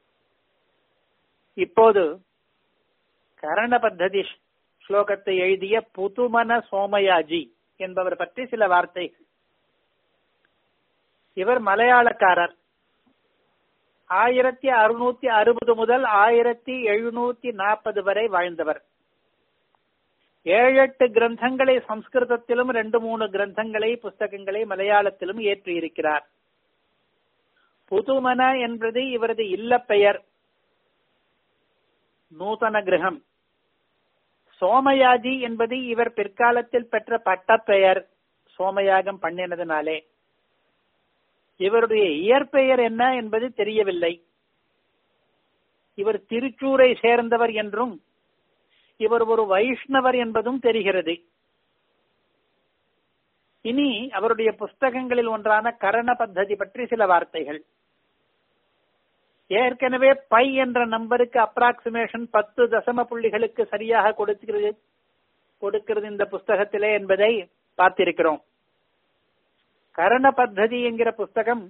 இப்போது கரண பத்ததி ஸ்லோகத்தை எழுதிய புதுமன சோமயாஜி என்பவர் பற்றி சில வார்த்தை இவர் மலையாளக்காரர் ஆயிரத்தி அறுநூத்தி அறுபது முதல் ஆயிரத்தி எழுநூத்தி நாற்பது வரை வாழ்ந்தவர் ஏழெட்டு கிரந்தங்களை சம்ஸ்கிருதத்திலும் ரெண்டு மூணு கிரந்தங்களை புஸ்தகங்களை மலையாளத்திலும் ஏற்றியிருக்கிறார் புதுமன என்பது இவரது இல்ல பெயர் நூதன கிரகம் சோமயாஜி என்பது இவர் பிற்காலத்தில் பெற்ற பட்டப்பெயர் சோமயாகம் பண்ணினதுனாலே இவருடைய இயற்பெயர் என்ன என்பது தெரியவில்லை இவர் திருச்சூரை சேர்ந்தவர் என்றும் இவர் ஒரு வைஷ்ணவர் என்பதும் தெரிகிறது இனி அவருடைய புஸ்தகங்களில் ஒன்றான கரண பத்ததி பற்றி சில வார்த்தைகள் ஏற்கனவே பை என்ற நம்பருக்கு அப்ராக்சிமேஷன் பத்து தசம புள்ளிகளுக்கு சரியாக கொடுக்கிறது கொடுக்கிறது இந்த புஸ்தகத்திலே என்பதை பார்த்திருக்கிறோம் கரண பத்ததி என்கிற புஸ்தகம்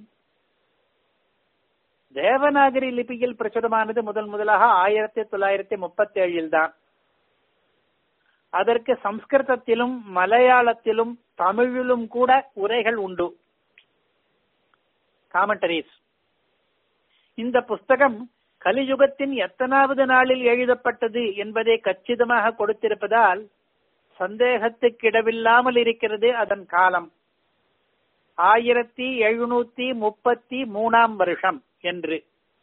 தேவநாகரி லிபியில் பிரசுரமானது முதல் முதலாக ஆயிரத்தி தொள்ளாயிரத்தி முப்பத்தி ஏழில் தான் அதற்கு சம்ஸ்கிருதத்திலும் மலையாளத்திலும் தமிழிலும் கூட உரைகள் உண்டு காமெண்டரிஸ் இந்த புஸ்தகம் கலியுகத்தின் எத்தனாவது நாளில் எழுதப்பட்டது என்பதை கச்சிதமாக கொடுத்திருப்பதால் சந்தேகத்துக்கிடவில்லாமல் இருக்கிறது அதன் காலம் ஆயிரத்தி எழுநூத்தி முப்பத்தி மூணாம் வருஷம் என்று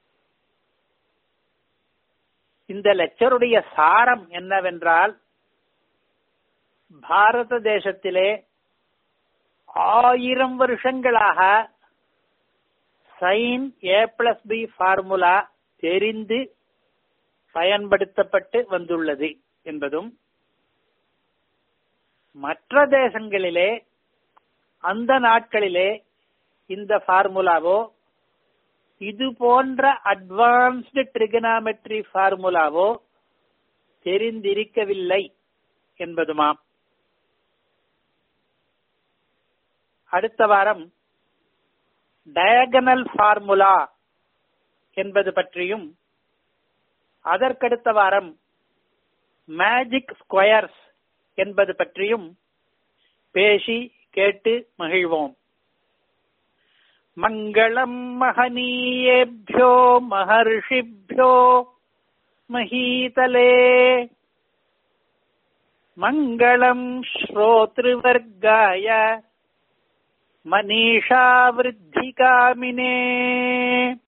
இந்த லெக்சருடைய சாரம் என்னவென்றால் பாரத தேசத்திலே ஆயிரம் வருஷங்களாக sine A plus B formula தெரிந்து பயன்படுத்தப்பட்டு வந்துள்ளது என்பதும் மற்ற தேசங்களிலே அந்த நாட்களிலே இந்த ஃபார்முலாவோ இது போன்ற அட்வான்ஸ்டு ட்ரிகனாமெட்ரி ஃபார்முலாவோ தெரிந்திருக்கவில்லை என்பதுமாம் அடுத்த வாரம் டயகனல் ஃபார்முலா என்பது பற்றியும் அதற்கடுத்த வாரம் மேஜிக் ஸ்கொயர்ஸ் என்பது பற்றியும் பேசி கேட்டு மகிழ்வோம் மங்களம் மகனீயேபியோ மகர்ஷிபியோ மகீதலே மங்களம் ஸ்ரோத்ருவர்காய மனிஷா விருத்திகாமினே